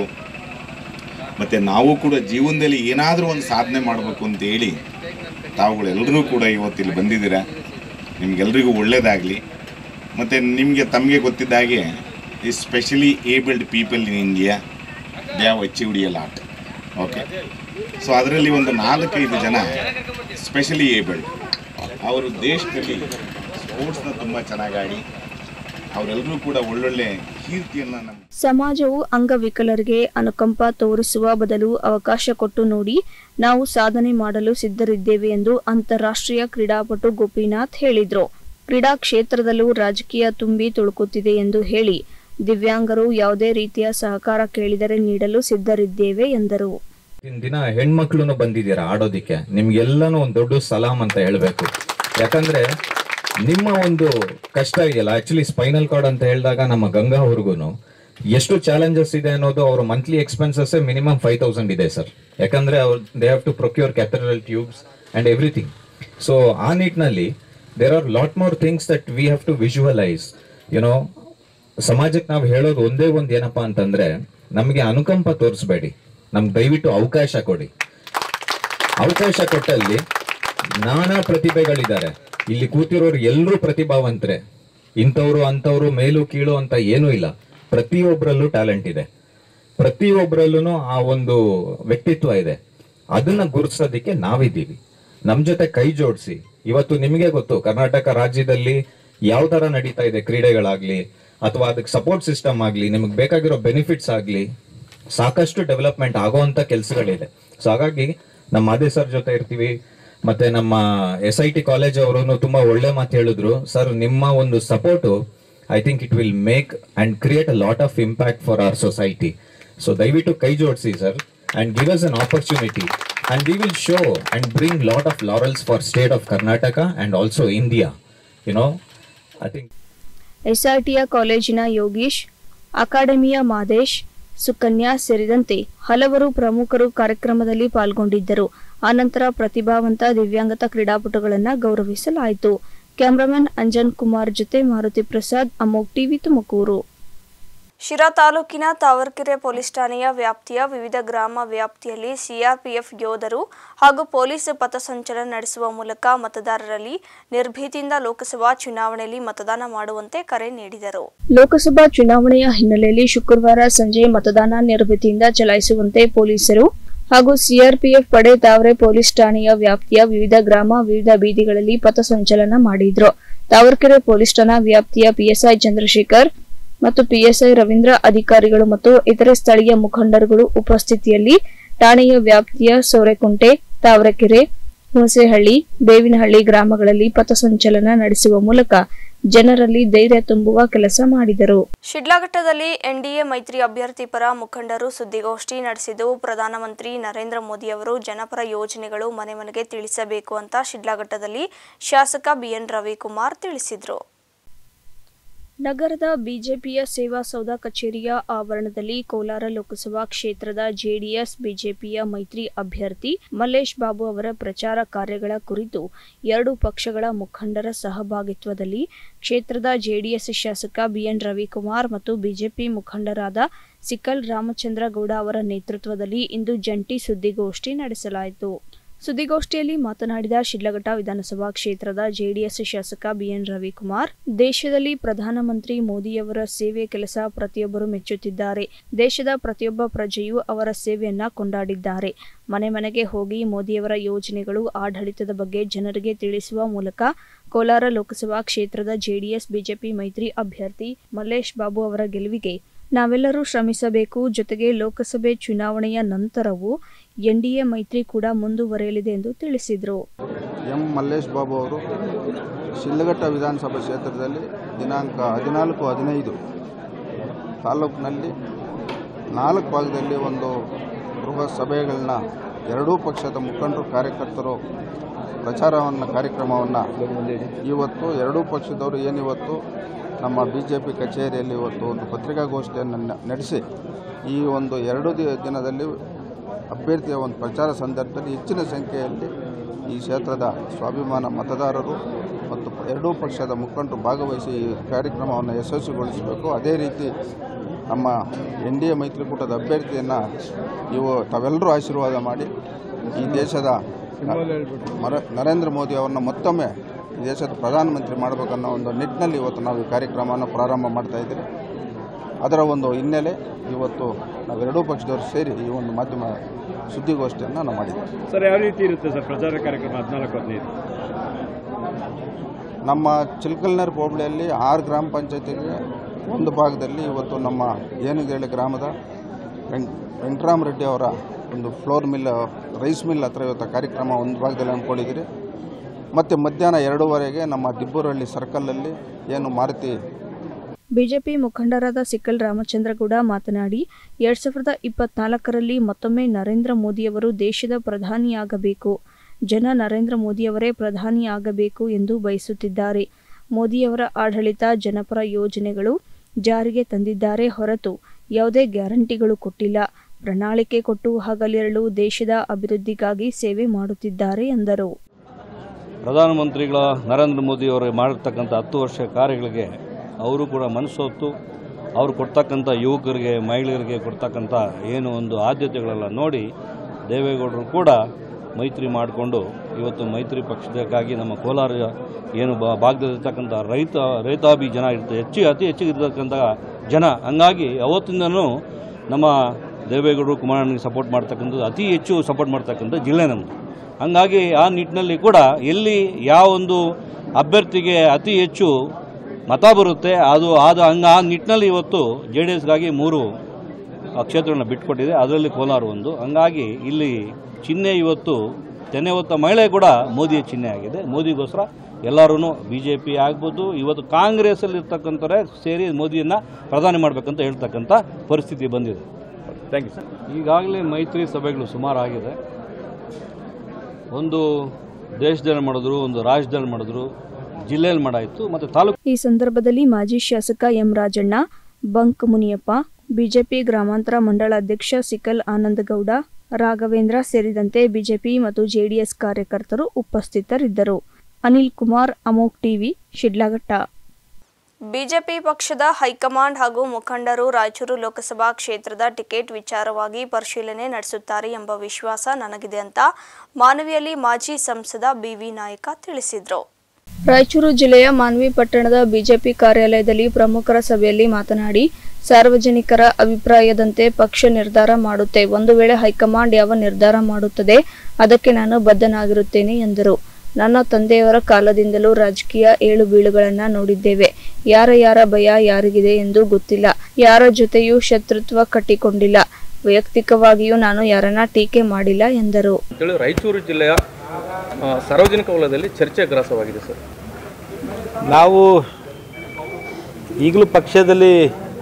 ಮತ್ತು ನಾವು ಕೂಡ ಜೀವನದಲ್ಲಿ ಏನಾದರೂ ಒಂದು ಸಾಧನೆ ಮಾಡಬೇಕು ಅಂತೇಳಿ ತಾವುಗಳೆಲ್ಲರೂ ಕೂಡ ಇವತ್ತಿಲ್ಲಿ ಬಂದಿದ್ದೀರಾ ನಿಮ್ಗೆಲ್ರಿಗೂ ಒಳ್ಳೆಯದಾಗಲಿ ಮತ್ತು ನಿಮಗೆ ತಮಗೆ ಗೊತ್ತಿದ್ದ ಹಾಗೆ ಈ specially abled people in India they have achieved a lot okay so ಅದರಲ್ಲಿ ಒಂದು ನಾಲ್ಕೈದು ಜನ ಸ್ಪೆಷಲಿ ಏಬಲ್ಡ್ ಅವರು ದೇಶದಲ್ಲಿ ಸ್ಪೋರ್ಟ್ಸ್ನ ತುಂಬ ಚೆನ್ನಾಗಿ ಆಡಿ ಅವರೆಲ್ಲರೂ ಕೂಡ ಒಳ್ಳೊಳ್ಳೆ ಕೀರ್ತಿಯನ್ನು ನಮ್ಮ ಸಮಾಜವು ಅಂಗವಿಕಲರಿಗೆ ಅನುಕಂಪ ತೋರಿಸುವ ಬದಲು ಅವಕಾಶ ಕೊಟ್ಟು ನೋಡಿ ನಾವು ಸಾಧನೆ ಮಾಡಲು ಸಿದ್ಧರಿದ್ದೇವೆ ಎಂದು ಅಂತಾರಾಷ್ಟ್ರೀಯ ಕ್ರೀಡಾಪಟು ಗೋಪಿನಾಥ್ ಹೇಳಿದ್ರು ಕ್ರೀಡಾ ಕ್ಷೇತ್ರದಲ್ಲೂ ರಾಜಕೀಯ ತುಂಬಿ ತುಳುಕುತ್ತಿದೆ ಎಂದು ಹೇಳಿ ದಿವ್ಯಾಂಗರು ಯಾವುದೇ ರೀತಿಯ ಸಹಕಾರ ಕೇಳಿದರೆ ನೀಡಲು ಸಿದ್ಧರಿದ್ದೇವೆ ಎಂದರು ಇವತ್ತಿನ ದಿನ ಹೆಣ್ಮಕ್ಳು ಬಂದಿದ್ದೀರಾ ಆಡೋದಿಕ್ಕೆ ನಿಮ್ಗೆಲ್ಲನೂ ಒಂದು ದೊಡ್ಡ ಸಲಾಮ್ ಅಂತ ಹೇಳ್ಬೇಕು ಯಾಕಂದ್ರೆ ನಿಮ್ಮ ಒಂದು ಕಷ್ಟ ಇದೆಯಲ್ಲ ಆಕ್ಚುಲಿ ಸ್ಪೈನಲ್ ಕಾರ್ಡ್ ಅಂತ ಹೇಳಿದಾಗ ನಮ್ಮ ಗಂಗಾ ಅವ್ರಿಗೂ ಎಷ್ಟು ಚಾಲೆಂಜಸ್ ಇದೆ ಅನ್ನೋದು ಅವ್ರ monthly expenses minimum five thousand ಇದೆ ಸರ್ ಯಾಕಂದ್ರೆ ಅವ್ರು they have to procure catheter tubes and everything so ಆ ನಿಟ್ಟಿನಲ್ಲಿ there are lot more things that we have to visualise you know ಸಮಾಜಕ್ಕೆ ನಾವು ಹೇಳೋದು ಒಂದೇ ಒಂದು ಏನಪ್ಪಾ ಅಂತಂದ್ರೆ ನಮಗೆ ಅನುಕಂಪ ತೋರಿಸ್ಬೇಡಿ ನಮ್ಗೆ ದಯವಿಟ್ಟು ಅವಕಾಶ ಕೊಡಿ ಅವಕಾಶ ಕೊಟ್ಟಲ್ಲಿ ನಾನಾ ಪ್ರತಿಭೆಗಳಿದ್ದಾರೆ ಇಲ್ಲಿ ಕೂತಿರೋರು ಎಲ್ಲರೂ ಪ್ರತಿಭಾವಂತರೆ ಇಂಥವ್ರು ಅಂಥವ್ರು ಮೇಲು ಕೀಳು ಅಂತ ಏನೂ ಇಲ್ಲ ಪ್ರತಿಯೊಬ್ಬರಲ್ಲೂ ಟ್ಯಾಲೆಂಟ್ ಇದೆ ಪ್ರತಿಯೊಬ್ಬರಲ್ಲೂ ಆ ಒಂದು ವ್ಯಕ್ತಿತ್ವ ಇದೆ ಅದನ್ನ ಗುರುತಿಸೋದಕ್ಕೆ ನಾವಿದ್ದೀವಿ ನಮ್ ಜೊತೆ ಕೈ ಜೋಡಿಸಿ ಇವತ್ತು ನಿಮಗೆ ಗೊತ್ತು ಕರ್ನಾಟಕ ರಾಜ್ಯದಲ್ಲಿ ಯಾವ ತರ ನಡೀತಾ ಇದೆ ಕ್ರೀಡೆಗಳಾಗ್ಲಿ ಅಥವಾ ಅದಕ್ಕೆ ಸಪೋರ್ಟ್ ಸಿಸ್ಟಮ್ ಆಗ್ಲಿ ನಿಮಗೆ ಬೇಕಾಗಿರೋ ಬೆನಿಫಿಟ್ಸ್ ಆಗ್ಲಿ ಸಾಕಷ್ಟು ಡೆವಲಪ್ಮೆಂಟ್ ಆಗುವಂತ ಕೆಲಸಗಳಿದೆ ಸೊ ಹಾಗಾಗಿ ನಮ್ಮ ಮಾದೇ ಸರ್ ಜೊತೆ ಇರ್ತೀವಿ ಮತ್ತೆ ನಮ್ಮ ಎಸ್ ಐ ಟಿ ಕಾಲೇಜ್ ಅವರು ತುಂಬಾ ಒಳ್ಳೆ ಮಾತು ಹೇಳಿದ್ರು ಸರ್ ನಿಮ್ಮ ಒಂದು support I think it will make and create a lot of impact for our society so ದಯವಿಟ್ಟು ಕೈ ಜೋಡಿಸಿ sir and give us an opportunity and we will show and bring lot of laurels for state of Karnataka and also India you know I think ಎಸ್ಆರ್ಟಿಯ ಕಾಲೇಜಿನ ಯೋಗೀಶ್ ಅಕಾಡೆಮಿಯ ಮಾದೇಶ್ ಸುಕನ್ಯಾ ಸೇರಿದಂತೆ ಹಲವರು ಪ್ರಮುಖರು ಕಾರ್ಯಕ್ರಮದಲ್ಲಿ ಪಾಲ್ಗೊಂಡಿದ್ದರು ಆನಂತರ ಪ್ರತಿಭಾವಂತ ದಿವ್ಯಾಂಗತ ಕ್ರೀಡಾಪಟುಗಳನ್ನು ಗೌರವಿಸಲಾಯಿತು ಕ್ಯಾಮರಾಮನ್ ಅಂಜನ್ ಕುಮಾರ್ ಜೊತೆ ಮಾರುತಿ ಪ್ರಸಾದ್ ಅಮೋಕ್ ಟಿವಿ ತುಮಕೂರು ಶಿರಾ ತಾಲೂಕಿನ ತಾವರ್ಕೆರೆ ಪೊಲೀಸ್ ಠಾಣೆಯ ವ್ಯಾಪ್ತಿಯ ವಿವಿಧ ಗ್ರಾಮ ವ್ಯಾಪ್ತಿಯಲ್ಲಿ ಸಿಆರ್ಪಿಎಫ್ ಯೋಧರು ಹಾಗೂ ಪೊಲೀಸ್ ಪಥಸಂಚಲನ ನಡೆಸುವ ಮೂಲಕ ಮತದಾರರಲ್ಲಿ ನಿರ್ಭೀತಿಯಿಂದ ಲೋಕಸಭಾ ಚುನಾವಣೆಯಲ್ಲಿ ಮತದಾನ ಮಾಡುವಂತೆ ಕರೆ ನೀಡಿದರು ಲೋಕಸಭಾ ಚುನಾವಣೆಯ ಹಿನ್ನೆಲೆಯಲ್ಲಿ ಶುಕ್ರವಾರ ಸಂಜೆ ಮತದಾನ ನಿರ್ಭೀತಿಯಿಂದ ಚಲಾಯಿಸುವಂತೆ ಪೊಲೀಸರು ಹಾಗೂ ಸಿಆರ್ಪಿಎಫ್ ಪಡೆ ತಾವರೆ ಪೊಲೀಸ್ ಠಾಣೆಯ ವ್ಯಾಪ್ತಿಯ ವಿವಿಧ ಗ್ರಾಮ ವಿವಿಧ ಬೀದಿಗಳಲ್ಲಿ ಪಥಸಂಚಲನ ಮಾಡಿದ್ರು ತಾವರ್ಕೆರೆ ಪೊಲೀಸ್ ಠಾಣಾ ವ್ಯಾಪ್ತಿಯ ಪಿಎಸ್ಐ ಚಂದ್ರಶೇಖರ್ ಮತ್ತು ಪಿಎಸ್ಐ ರವೀಂದ್ರ ಅಧಿಕಾರಿಗಳು ಮತ್ತು ಇತರೆ ಸ್ಥಳೀಯ ಮುಖಂಡರುಗಳು ಉಪಸ್ಥಿತಿಯಲ್ಲಿ ಠಾಣೆಯ ವ್ಯಾಪ್ತಿಯ ಸೋರೆಕುಂಟೆ ತಾವರೆಕೆರೆ ಹುಣಸೆಹಳ್ಳಿ ಬೇವಿನಹಳ್ಳಿ ಗ್ರಾಮಗಳಲ್ಲಿ ಪಥಸಂಚಲನ ನಡೆಸುವ ಮೂಲಕ ಜನರಲ್ಲಿ ಧೈರ್ಯ ತುಂಬುವ ಕೆಲಸ ಮಾಡಿದರು ಶಿಡ್ಲಘಟ್ಟದಲ್ಲಿ ಎನ್ಡಿಎ ಮೈತ್ರಿ ಅಭ್ಯರ್ಥಿ ಪರ ಮುಖಂಡರು ಸುದ್ದಿಗೋಷ್ಠಿ ನಡೆಸಿದ್ದು ಪ್ರಧಾನಮಂತ್ರಿ ನರೇಂದ್ರ ಮೋದಿ ಅವರು ಜನಪರ ಯೋಜನೆಗಳು ಮನೆ ಮನೆಗೆ ತಿಳಿಸಬೇಕು ಅಂತ ಶಿಡ್ಲಘಟ್ಟದಲ್ಲಿ ಶಾಸಕ ಬಿಎನ್ ರವಿಕುಮಾರ್ ತಿಳಿಸಿದರು ನಗರದ ಬಿಜೆಪಿಯ ಸೇವಾ ಸೌಧ ಕಚೇರಿಯ ಆವರಣದಲ್ಲಿ ಕೋಲಾರ ಲೋಕಸಭಾ ಕ್ಷೇತ್ರದ ಜೆಡಿಎಸ್ ಬಿಜೆಪಿಯ ಮೈತ್ರಿ ಅಭ್ಯರ್ಥಿ ಮಲ್ಲೇಶ್ ಬಾಬು ಅವರ ಪ್ರಚಾರ ಕಾರ್ಯಗಳ ಕುರಿತು ಎರಡು ಪಕ್ಷಗಳ ಮುಖಂಡರ ಸಹಭಾಗಿತ್ವದಲ್ಲಿ ಕ್ಷೇತ್ರದ ಜೆಡಿಎಸ್ ಶಾಸಕ ಬಿಎನ್ ರವಿಕುಮಾರ್ ಮತ್ತು ಬಿಜೆಪಿ ಮುಖಂಡರಾದ ಸಿಕಲ್ ರಾಮಚಂದ್ರ ಗೌಡ ಅವರ ನೇತೃತ್ವದಲ್ಲಿ ಇಂದು ಜಂಟಿ ಸುದ್ದಿಗೋಷ್ಠಿ ನಡೆಸಲಾಯಿತು ಸುದ್ದಿಗೋಷ್ಠಿಯಲ್ಲಿ ಮಾತನಾಡಿದ ಶಿಡ್ಲಘಟ್ಟ ವಿಧಾನಸಭಾ ಕ್ಷೇತ್ರದ ಜೆಡಿಎಸ್ ಶಾಸಕ ಬಿಎನ್ ರವಿಕುಮಾರ್ ದೇಶದಲ್ಲಿ ಪ್ರಧಾನಮಂತ್ರಿ ಮೋದಿಯವರ ಸೇವೆ ಕೆಲಸ ಪ್ರತಿಯೊಬ್ಬರು ಮೆಚ್ಚುತ್ತಿದ್ದಾರೆ ದೇಶದ ಪ್ರತಿಯೊಬ್ಬ ಪ್ರಜೆಯೂ ಅವರ ಸೇವೆಯನ್ನ ಕೊಂಡಾಡಿದ್ದಾರೆ ಮನೆ ಮನೆಗೆ ಹೋಗಿ ಮೋದಿಯವರ ಯೋಜನೆಗಳು ಆಡಳಿತದ ಬಗ್ಗೆ ಜನರಿಗೆ ತಿಳಿಸುವ ಮೂಲಕ ಕೋಲಾರ ಲೋಕಸಭಾ ಕ್ಷೇತ್ರದ ಜೆಡಿಎಸ್ ಬಿಜೆಪಿ ಮೈತ್ರಿ ಅಭ್ಯರ್ಥಿ ಮಲ್ಲೇಶ್ ಬಾಬು ಅವರ ಗೆಲುವಿಗೆ ನಾವೆಲ್ಲರೂ ಶ್ರಮಿಸಬೇಕು ಜೊತೆಗೆ ಲೋಕಸಭೆ ಚುನಾವಣೆಯ ನಂತರವೂ ಎನ್ಡಿಎ ಮೈತ್ರಿ ಕೂಡ ಮುಂದುವರೆಯಲಿದೆ ಎಂದು ತಿಳಿಸಿದರು ಎಂ ಮಲ್ಲೇಶ್ ಬಾಬು ಅವರು ಶಿಡ್ಲಘಟ್ಟ ವಿಧಾನಸಭಾ ಕ್ಷೇತ್ರದಲ್ಲಿ ದಿನಾಂಕ ಹದಿನಾಲ್ಕು ಹದಿನೈದು ತಾಲೂಕಿನಲ್ಲಿ ನಾಲ್ಕು ಭಾಗದಲ್ಲಿ ಒಂದು ಬೃಹತ್ ಸಭೆಗಳನ್ನ ಎರಡೂ ಪಕ್ಷದ ಮುಖಂಡರು ಕಾರ್ಯಕರ್ತರು ಪ್ರಚಾರವನ್ನು ಕಾರ್ಯಕ್ರಮವನ್ನು ಇವತ್ತು ಎರಡೂ ಪಕ್ಷದವರು ಏನಿವತ್ತು ನಮ್ಮ ಬಿ ಜೆ ಪಿ ಕಚೇರಿಯಲ್ಲಿ ಇವತ್ತು ಒಂದು ಪತ್ರಿಕಾಗೋಷ್ಠಿಯನ್ನು ನ- ನಡೆಸಿ ಈ ಒಂದು ಎರಡು ದಿ- ದಿನದಲ್ಲಿ ಅಭ್ಯರ್ಥಿಯ ಒಂದು ಪ್ರಚಾರ ಸಂದರ್ಭದಲ್ಲಿ ಹೆಚ್ಚಿನ ಸಂಖ್ಯೆಯಲ್ಲಿ ಈ ಕ್ಷೇತ್ರದ ಸ್ವಾಭಿಮಾನ ಮತದಾರರು ಮತ್ತು ಪ- ಎರಡೂ ಪಕ್ಷದ ಮುಖಂಡರು ಭಾಗವಹಿಸಿ ಈ ಕಾರ್ಯಕ್ರಮವನ್ನು ಯಶಸ್ವಿಗೊಳಿಸಬೇಕು ಅದೇ ರೀತಿ ನಮ್ಮ ಎನ್ ಡಿ ಎ ಮೈತ್ರಿಕೂಟದ ಅಭ್ಯರ್ಥಿಯನ್ನು ಇವು ತಾವೆಲ್ಲರೂ ಆಶೀರ್ವಾದ ಮಾಡಿ ಈ ದೇಶದ ಮರ- ನರೇಂದ್ರ ಮೋದಿ ಅವರನ್ನ ಮತ್ತೊಮ್ಮೆ ಈ ದೇಶದ ಪ್ರಧಾನಮಂತ್ರಿ ಮಾಡಬೇಕನ್ನೋ ಒಂದು ನಿಟ್ಟಿನಲ್ಲಿ ಇವತ್ತು ನಾವು ಈ ಕಾರ್ಯಕ್ರಮವನ್ನು ಪ್ರಾರಂಭ ಮಾಡ್ತಾ ಇದ್ದೀವಿ ಅದರ ಒಂದು ಹಿನ್ನೆಲೆ ಇವತ್ತು ನಾವೆರಡೂ ಪಕ್ಷದವರು ಸೇರಿ ಈ ಒಂದು ಮಾಧ್ಯಮ ಸುದ್ದಿಗೋಷ್ಠಿಯನ್ನು ನಾವು ಮಾಡಿದ್ದೀವಿ ಸರ್ ಯಾವ ರೀತಿ ಇರುತ್ತೆ ಸರ್ ಪ್ರಚಾರ ಕಾರ್ಯಕ್ರಮ ಹದಿನಾಲ್ಕು ಹದಿನೈದು ನಮ್ಮ ಚಿಲ್ಕಲ್ನರ್ ಹೋಬಳಿಯಲ್ಲಿ ಆರು ಗ್ರಾಮ ಪಂಚಾಯತಿಗೆ ಒಂದು ಭಾಗದಲ್ಲಿ ಇವತ್ತು ನಮ್ಮ ಏನುಗೇಳಿ ಗ್ರಾಮದ ವೆಂಕ್ ವೆಂಕಟರಾಮರೆಡ್ಡಿ ಅವರ ಒಂದು ಫ್ಲೋರ್ ಮಿಲ್ ರೈಸ್ ಮಿಲ್ ಹತ್ರ ಇವತ್ತು ಕಾರ್ಯಕ್ರಮ ಒಂದು ಭಾಗದಲ್ಲಿ ಹಮ್ಮಿಕೊಂಡಿದ್ದೀರಿ ಮತ್ತು ಮಧ್ಯಾಹ್ನ ಎರಡೂವರೆಗೆ ನಮ್ಮ ದಿಬ್ಬೂರಹಳ್ಳಿ ಸರ್ಕಲಲ್ಲಿ ಏನು ಮಾರುತಿ ಬಿಜೆಪಿ ಮುಖಂಡರಾದ ಸಿಕ್ಕಲ್ ರಾಮಚಂದ್ರಗೌಡ ಮಾತನಾಡಿ ಎರಡ್ ಸಾವಿರದ ಇಪ್ಪತ್ನಾಲ್ಕರಲ್ಲಿ ಮತ್ತೊಮ್ಮೆ ನರೇಂದ್ರ ಮೋದಿಯವರು ದೇಶದ ಪ್ರಧಾನಿಯಾಗಬೇಕು ಜನ ನರೇಂದ್ರ ಮೋದಿಯವರೇ ಪ್ರಧಾನಿಯಾಗಬೇಕು ಎಂದು ಬಯಸುತ್ತಿದ್ದಾರೆ ಮೋದಿಯವರ ಆಡಳಿತ ಜನಪರ ಯೋಜನೆಗಳು ಜಾರಿಗೆ ತಂದಿದ್ದಾರೆ ಹೊರತು ಯಾವುದೇ ಗ್ಯಾರಂಟಿಗಳು ಕೊಟ್ಟಿಲ್ಲ ಪ್ರಣಾಳಿಕೆ ಕೊಟ್ಟು ಹಗಲಿರಳು ದೇಶದ ಅಭಿವೃದ್ಧಿಗಾಗಿ ಸೇವೆ ಮಾಡುತ್ತಿದ್ದಾರೆ ಎಂದರು ಪ್ರಧಾನಮಂತ್ರಿಗಳ ನರೇಂದ್ರ ಮೋದಿಯವರು ಮಾಡಿರ್ತಕ್ಕಂಥ ಹತ್ತು ವರ್ಷ ಕಾರ್ಯಗಳಿಗೆ ಅವರು ಕೂಡ ಮನಸ್ಸೊತ್ತು ಅವರು ಕೊಡ್ತಕ್ಕಂಥ ಯುವಕರಿಗೆ ಮಹಿಳೆಯರಿಗೆ ಕೊಡ್ತಕ್ಕಂಥ ಏನು ಒಂದು ಆದ್ಯತೆಗಳೆಲ್ಲ ನೋಡಿ ದೇವೇಗೌಡರು ಕೂಡ ಮೈತ್ರಿ ಮಾಡಿಕೊಂಡು ಇವತ್ತು ಮೈತ್ರಿ ಪಕ್ಷದಕ್ಕಾಗಿ ನಮ್ಮ ಕೋಲಾರ ಏನು ಬಾ- ಭಾಗದಲ್ಲಿರ್ತಕ್ಕಂಥ ರೈತ ರೈತಾಭಿ ಜನ ಇರ್ತದೆ ಹೆಚ್ಚು ಅತಿ ಹೆಚ್ಚಿಗೆ ಇರ್ತಕ್ಕಂಥ ಜನ ಹಂಗಾಗಿ ಅವತ್ತಿಂದನೂ ನಮ್ಮ ದೇವೇಗೌಡರು ಕುಮಾರಣ್ಣನಿಗೆ ಸಪೋರ್ಟ್ ಮಾಡ್ತಕ್ಕಂಥದ್ದು ಅತಿ ಹೆಚ್ಚು ಸಪೋರ್ಟ್ ಮಾಡ್ತಕ್ಕಂಥ ಜಿಲ್ಲೆ ನಮ್ಮದು ಹಂಗಾಗಿ ಆ ನಿಟ್ಟಿನಲ್ಲಿ ಕೂಡ ಎಲ್ಲಿ ಯಾವ ಒಂದು ಅಭ್ಯರ್ಥಿಗೆ ಅತಿ ಹೆಚ್ಚು ಮತ ಬರುತ್ತೆ ಅದು ಆದ ಹಂಗ ಆ ನಿಟ್ಟಿನಲ್ಲಿ ಇವತ್ತು ಜೆ ಡಿ ಎಸ್ಗಾಗಿ ಮೂರು ಆ ಕ್ಷೇತ್ರವನ್ನು ಬಿಟ್ಟುಕೊಟ್ಟಿದೆ ಅದರಲ್ಲಿ ಕೋಲಾರ ಒಂದು ಹಂಗಾಗಿ ಇಲ್ಲಿ ಚಿಹ್ನೆ ಇವತ್ತು ತೆನೆ ಹೊತ್ತ ಮಹಿಳೆ ಕೂಡ ಮೋದಿಯ ಚಿಹ್ನೆ ಆಗಿದೆ ಮೋದಿಗೋಸ್ಕರ ಎಲ್ಲರೂ ಬಿ ಜೆ ಪಿ ಆಗ್ಬೋದು ಇವತ್ತು ಕಾಂಗ್ರೆಸ್ಸಲ್ಲಿ ಇರ್ತಕ್ಕಂಥವ್ರೆ ಸೇರಿ ಮೋದಿಯನ್ನು ಪ್ರಧಾನಿ ಮಾಡಬೇಕಂತ ಹೇಳ್ತಕ್ಕಂಥ ಪರಿಸ್ಥಿತಿ ಬಂದಿದೆ ಥ್ಯಾಂಕ್ ಯು ಸರ್ ಈಗಾಗಲೇ ಮೈತ್ರಿ ಸಭೆಗಳು ಸುಮಾರು ಆಗಿದೆ ಒಂದು ದೇಶದಲ್ಲಿ ಮಾಡಿದ್ರು ಒಂದು ರಾಜ್ಯದಲ್ಲಿ ಮಾಡಿದ್ರು ಜಿಲ್ಲೆಯಲ್ಲಿ ಮಾಡಾಯಿತು ಮತ್ತು ತಾಲೂಕು ಈ ಸಂದರ್ಭದಲ್ಲಿ ಮಾಜಿ ಶಾಸಕ ಎಂ ರಾಜಣ್ಣ ಬಂಕ್ ಮುನಿಯಪ್ಪ ಬಿಜೆಪಿ ಗ್ರಾಮಾಂತರ ಮಂಡಳ ಅಧ್ಯಕ್ಷ ಸಿಕಲ್ ಆನಂದಗೌಡ ರಾಘವೇಂದ್ರ ಸೇರಿದಂತೆ ಬಿಜೆಪಿ ಮತ್ತು ಜೆಡಿಎಸ್ ಕಾರ್ಯಕರ್ತರು ಉಪಸ್ಥಿತರಿದ್ದರು ಅನಿಲ್ ಕುಮಾರ್ ಅಮೋಕ್ ಟಿವಿ ಶಿಡ್ಲಘಟ್ಟ ಬಿಜೆಪಿ ಪಕ್ಷದ ಹೈಕಮಾಂಡ್ ಹಾಗೂ ಮುಖಂಡರು ರಾಯಚೂರು ಲೋಕಸಭಾ ಕ್ಷೇತ್ರದ ಟಿಕೆಟ್ ವಿಚಾರವಾಗಿ ಪರಿಶೀಲನೆ ನಡೆಸುತ್ತಾರೆ ಎಂಬ ವಿಶ್ವಾಸ ನನಗಿದೆ ಅಂತ ಮಾನವಿಯಲ್ಲಿ ಮಾಜಿ ಸಂಸದ ಬಿವಿ ನಾಯಕ ತಿಳಿಸಿದರು ರಾಯಚೂರು ಜಿಲ್ಲೆಯ ಮಾನ್ವಿ ಪಟ್ಟಣದ ಬಿಜೆಪಿ ಕಾರ್ಯಾಲಯದಲ್ಲಿ ಪ್ರಮುಖರ ಸಭೆಯಲ್ಲಿ ಮಾತನಾಡಿ ಸಾರ್ವಜನಿಕರ ಅಭಿಪ್ರಾಯದಂತೆ ಪಕ್ಷ ನಿರ್ಧಾರ ಮಾಡುತ್ತೆ ಒಂದು ವೇಳೆ ಹೈಕಮಾಂಡ್ ಯಾವ ನಿರ್ಧಾರ ಮಾಡುತ್ತದೆ ಅದಕ್ಕೆ ನಾನು ಬದ್ಧನಾಗಿರುತ್ತೇನೆ ಎಂದರು ನನ್ನ ತಂದೆಯವರ ಕಾಲದಿಂದಲೂ ರಾಜಕೀಯ ಏಳು ಬೀಳುಗಳನ್ನ ನೋಡಿದ್ದೇವೆ ಯಾರ ಯಾರ ಭಯ ಯಾರಿಗಿದೆ ಎಂದು ಗೊತ್ತಿಲ್ಲ ಯಾರ ಜೊತೆಯೂ ಶತ್ರುತ್ವ ಕಟ್ಟಿಕೊಂಡಿಲ್ಲ ವೈಯಕ್ತಿಕವಾಗಿಯೂ ನಾನು ಯಾರನ್ನ ಟೀಕೆ ಮಾಡಿಲ್ಲ ಎಂದರು ಅಂತೇಳಿ ರಾಯಚೂರು ಜಿಲ್ಲೆಯ ಆ, ಸಾರ್ವಜನಿಕ ವಲಯದಲ್ಲಿ ಚರ್ಚೆ ಗ್ರಾಸವಾಗಿದೆ ಸರ್ ನಾವು ಈಗಲೂ ಪಕ್ಷದಲ್ಲಿ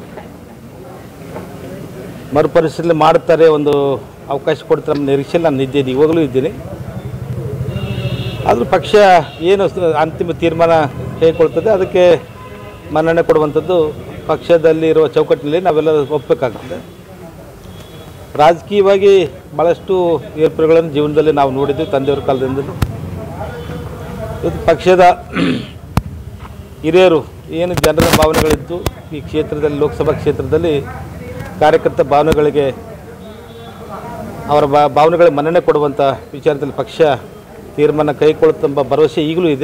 ಮರುಪರಿಶೀಲನೆ ಮಾಡ್ತಾರೆ ಒಂದು ಅವಕಾಶ ಕೊಡ್ತಾರೆ ಅನ್ನೋ ನಿರೀಕ್ಷೆಯಲ್ಲಿ ನಾನು ಇದ್ದೇನೆ ಇವಾಗಲೂ ಇದ್ದೀನಿ ಆದರೂ ಪಕ್ಷ ಏನು ಸ- ಅಂತಿಮ ತೀರ್ಮಾನ ಕೈಗೊಳ್ತದೆ ಅದಕ್ಕೆ ಮನ್ನಣೆ ಕೊಡುವಂಥದ್ದು ಪಕ್ಷದಲ್ಲಿ ಇರುವ ಚೌಕಟ್ಟಿನಲ್ಲಿ ನಾವೆಲ್ಲ ಒಪ್ಪಬೇಕಾಗ್ತದೆ ರಾಜಕೀಯವಾಗಿ ಭಾಳಷ್ಟು ಏರ್ಪುಗಳನ್ನು ಜೀವನದಲ್ಲಿ ನಾವು ನೋಡಿದ್ವಿ ತಂದೆಯವ್ರ ಕಾಲದಿಂದಲೂ ಇವತ್ತು ಪಕ್ಷದ ಹಿರಿಯರು ಏನು ಜನರ ಭಾವನೆಗಳಿದ್ದು ಈ ಕ್ಷೇತ್ರದಲ್ಲಿ ಲೋಕಸಭಾ ಕ್ಷೇತ್ರದಲ್ಲಿ ಕಾರ್ಯಕರ್ತ ಭಾವನೆಗಳಿಗೆ ಅವರ ಬಾ ಭಾವನೆಗಳಿಗೆ ಮನ್ನಣೆ ಕೊಡುವಂಥ ವಿಚಾರದಲ್ಲಿ ಪಕ್ಷ ತೀರ್ಮಾನ ಕೈಗೊಳ್ಳುತ್ತೆಂಬ ಭರವಸೆ ಈಗಲೂ ಇದೆ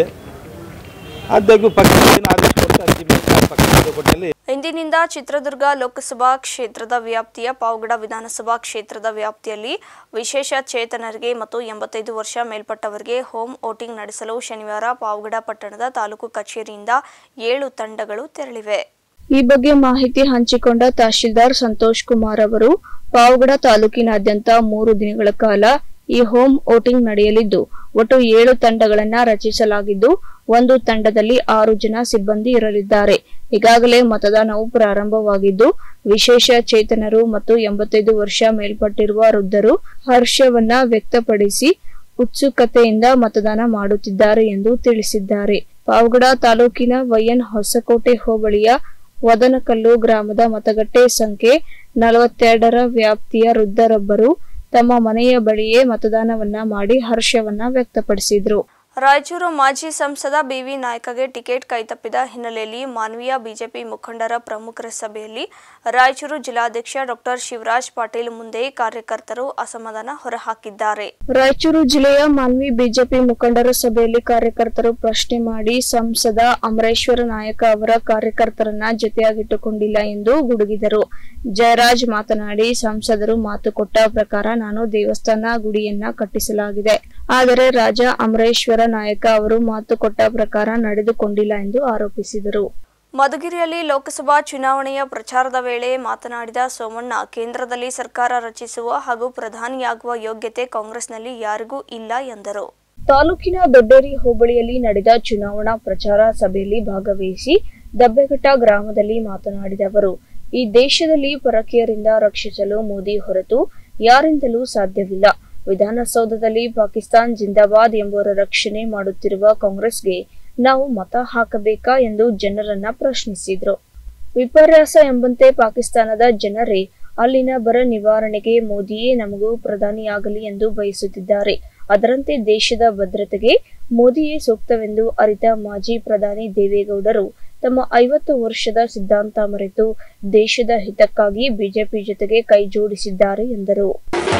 ಆದಾಗ್ಯೂ ಪಕ್ಷ ಏನು ಆದೇಶ ಕೊಡುತ್ತೆ ಅಂತಿಮ ಪಕ್ಷದ ಚೌಕಟ್ಟಿನಲ್ಲಿ ಇಂದಿನಿಂದ ಚಿತ್ರದುರ್ಗ ಲೋಕಸಭಾ ಕ್ಷೇತ್ರದ ವ್ಯಾಪ್ತಿಯ ಪಾವಗಡ ವಿಧಾನಸಭಾ ಕ್ಷೇತ್ರದ ವ್ಯಾಪ್ತಿಯಲ್ಲಿ ವಿಶೇಷ ಚೇತನರಿಗೆ ಮತ್ತು ಎಂಬತ್ತೈದು ವರ್ಷ ಮೇಲ್ಪಟ್ಟವರಿಗೆ ಹೋಮ್ ವೋಟಿಂಗ್ ನಡೆಸಲು ಶನಿವಾರ ಪಾವಗಡ ಪಟ್ಟಣದ ತಾಲೂಕು ಕಚೇರಿಯಿಂದ ಏಳು ತಂಡಗಳು ತೆರಳಿವೆ ಈ ಬಗ್ಗೆ ಮಾಹಿತಿ ಹಂಚಿಕೊಂಡ ತಹಶೀಲ್ದಾರ್ ಸಂತೋಷ್ ಕುಮಾರ್ ಅವರು ಪಾವಗಡ ತಾಲೂಕಿನಾದ್ಯಂತ ಮೂರು ದಿನಗಳ ಕಾಲ ಈ ಹೋಮ್ ವೋಟಿಂಗ್ ನಡೆಯಲಿದ್ದು ಒಟ್ಟು ಏಳು ತಂಡಗಳನ್ನ ರಚಿಸಲಾಗಿದ್ದು ಒಂದು ತಂಡದಲ್ಲಿ ಆರು ಜನ ಸಿಬ್ಬಂದಿ ಇರಲಿದ್ದಾರೆ ಈಗಾಗಲೇ ಮತದಾನವು ಪ್ರಾರಂಭವಾಗಿದ್ದು ವಿಶೇಷ ಚೇತನರು ಮತ್ತು ಎಂಬತ್ತೈದು ವರ್ಷ ಮೇಲ್ಪಟ್ಟಿರುವ ವೃದ್ಧರು ಹರ್ಷವನ್ನ ವ್ಯಕ್ತಪಡಿಸಿ ಉತ್ಸುಕತೆಯಿಂದ ಮತದಾನ ಮಾಡುತ್ತಿದ್ದಾರೆ ಎಂದು ತಿಳಿಸಿದ್ದಾರೆ ಪಾವಗಡ ತಾಲೂಕಿನ ವೈಎನ್ ಹೊಸಕೋಟೆ ಹೋಬಳಿಯ ವದನಕಲ್ಲು ಗ್ರಾಮದ ಮತಗಟ್ಟೆ ಸಂಖ್ಯೆ ನಲವತ್ತೆರಡರ ವ್ಯಾಪ್ತಿಯ ವೃದ್ಧರೊಬ್ಬರು ತಮ್ಮ ಮನೆಯ ಬಳಿಯೇ ಮತದಾನವನ್ನ ಮಾಡಿ ಹರ್ಷವನ್ನ ವ್ಯಕ್ತಪಡಿಸಿದ್ರು ರಾಯಚೂರು ಮಾಜಿ ಸಂಸದ ಬಿವಿ ನಾಯ್ಕಗೆ ಟಿಕೆಟ್ ಕೈತಪ್ಪಿದ ಹಿನ್ನೆಲೆಯಲ್ಲಿ ಮಾನ್ವೀಯ ಬಿಜೆಪಿ ಮುಖಂಡರ ಪ್ರಮುಖರ ಸಭೆಯಲ್ಲಿ ರಾಯಚೂರು ಜಿಲ್ಲಾಧ್ಯಕ್ಷ ಡಾಕ್ಟರ್ ಶಿವರಾಜ್ ಪಾಟೀಲ್ ಮುಂದೆ ಕಾರ್ಯಕರ್ತರು ಅಸಮಾಧಾನ ಹೊರಹಾಕಿದ್ದಾರೆ ರಾಯಚೂರು ಜಿಲ್ಲೆಯ ಮಾನ್ವಿ ಬಿಜೆಪಿ ಮುಖಂಡರ ಸಭೆಯಲ್ಲಿ ಕಾರ್ಯಕರ್ತರು ಪ್ರಶ್ನೆ ಮಾಡಿ ಸಂಸದ ಅಮರೇಶ್ವರ ನಾಯಕ ಅವರ ಕಾರ್ಯಕರ್ತರನ್ನ ಜೊತೆಯಾಗಿಟ್ಟುಕೊಂಡಿಲ್ಲ ಎಂದು ಗುಡುಗಿದರು ಜಯರಾಜ್ ಮಾತನಾಡಿ ಸಂಸದರು ಮಾತು ಕೊಟ್ಟ ಪ್ರಕಾರ ನಾನು ದೇವಸ್ಥಾನ ಗುಡಿಯನ್ನ ಕಟ್ಟಿಸಲಾಗಿದೆ ಆದರೆ ರಾಜ ಅಮರೇಶ್ವರ ನಾಯಕ ಅವರು ಮಾತು ಕೊಟ್ಟ ಪ್ರಕಾರ ನಡೆದುಕೊಂಡಿಲ್ಲ ಎಂದು ಆರೋಪಿಸಿದರು ಮಧುಗಿರಿಯಲ್ಲಿ ಲೋಕಸಭಾ ಚುನಾವಣೆಯ ಪ್ರಚಾರದ ವೇಳೆ ಮಾತನಾಡಿದ ಸೋಮಣ್ಣ ಕೇಂದ್ರದಲ್ಲಿ ಸರ್ಕಾರ ರಚಿಸುವ ಹಾಗೂ ಪ್ರಧಾನಿಯಾಗುವ ಯೋಗ್ಯತೆ ಕಾಂಗ್ರೆಸ್ನಲ್ಲಿ ಯಾರಿಗೂ ಇಲ್ಲ ಎಂದರು ತಾಲೂಕಿನ ದೊಡ್ಡೇರಿ ಹೋಬಳಿಯಲ್ಲಿ ನಡೆದ ಚುನಾವಣಾ ಪ್ರಚಾರ ಸಭೆಯಲ್ಲಿ ಭಾಗವಹಿಸಿ ದಬ್ಬೆಘಟ್ಟ ಗ್ರಾಮದಲ್ಲಿ ಮಾತನಾಡಿದ ಅವರು ಈ ದೇಶದಲ್ಲಿ ಪರಕೀಯರಿಂದ ರಕ್ಷಿಸಲು ಮೋದಿ ಹೊರತು ಯಾರಿಂದಲೂ ಸಾಧ್ಯವಿಲ್ಲ ವಿಧಾನಸೌಧದಲ್ಲಿ ಪಾಕಿಸ್ತಾನ್ ಜಿಂದಾಬಾದ್ ಎಂಬುವರ ರಕ್ಷಣೆ ಮಾಡುತ್ತಿರುವ ಕಾಂಗ್ರೆಸ್ಗೆ ನಾವು ಮತ ಹಾಕಬೇಕಾ ಎಂದು ಜನರನ್ನ ಪ್ರಶ್ನಿಸಿದ್ರು ವಿಪರ್ಯಾಸ ಎಂಬಂತೆ ಪಾಕಿಸ್ತಾನದ ಜನರೇ ಅಲ್ಲಿನ ಬರ ನಿವಾರಣೆಗೆ ಮೋದಿಯೇ ನಮಗೂ ಪ್ರಧಾನಿಯಾಗಲಿ ಎಂದು ಬಯಸುತ್ತಿದ್ದಾರೆ ಅದರಂತೆ ದೇಶದ ಭದ್ರತೆಗೆ ಮೋದಿಯೇ ಸೂಕ್ತವೆಂದು ಅರಿತ ಮಾಜಿ ಪ್ರಧಾನಿ ದೇವೇಗೌಡರು ತಮ್ಮ ಐವತ್ತು ವರ್ಷದ ಸಿದ್ಧಾಂತ ಮರೆತು ದೇಶದ ಹಿತಕ್ಕಾಗಿ ಬಿಜೆಪಿ ಜೊತೆಗೆ ಕೈ ಜೋಡಿಸಿದ್ದಾರೆ ಎಂದರು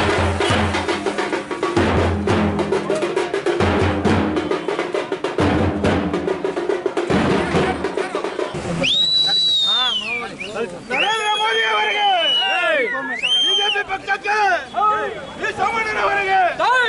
ನರೇಂದ್ರ ಮೋದಿ ಅವರಿಗೆ ಬಿಜೆಪಿ ಪಕ್ಷಕ್ಕೆ ಈ ಸೋಮಣ್ಣನವರಿಗೆ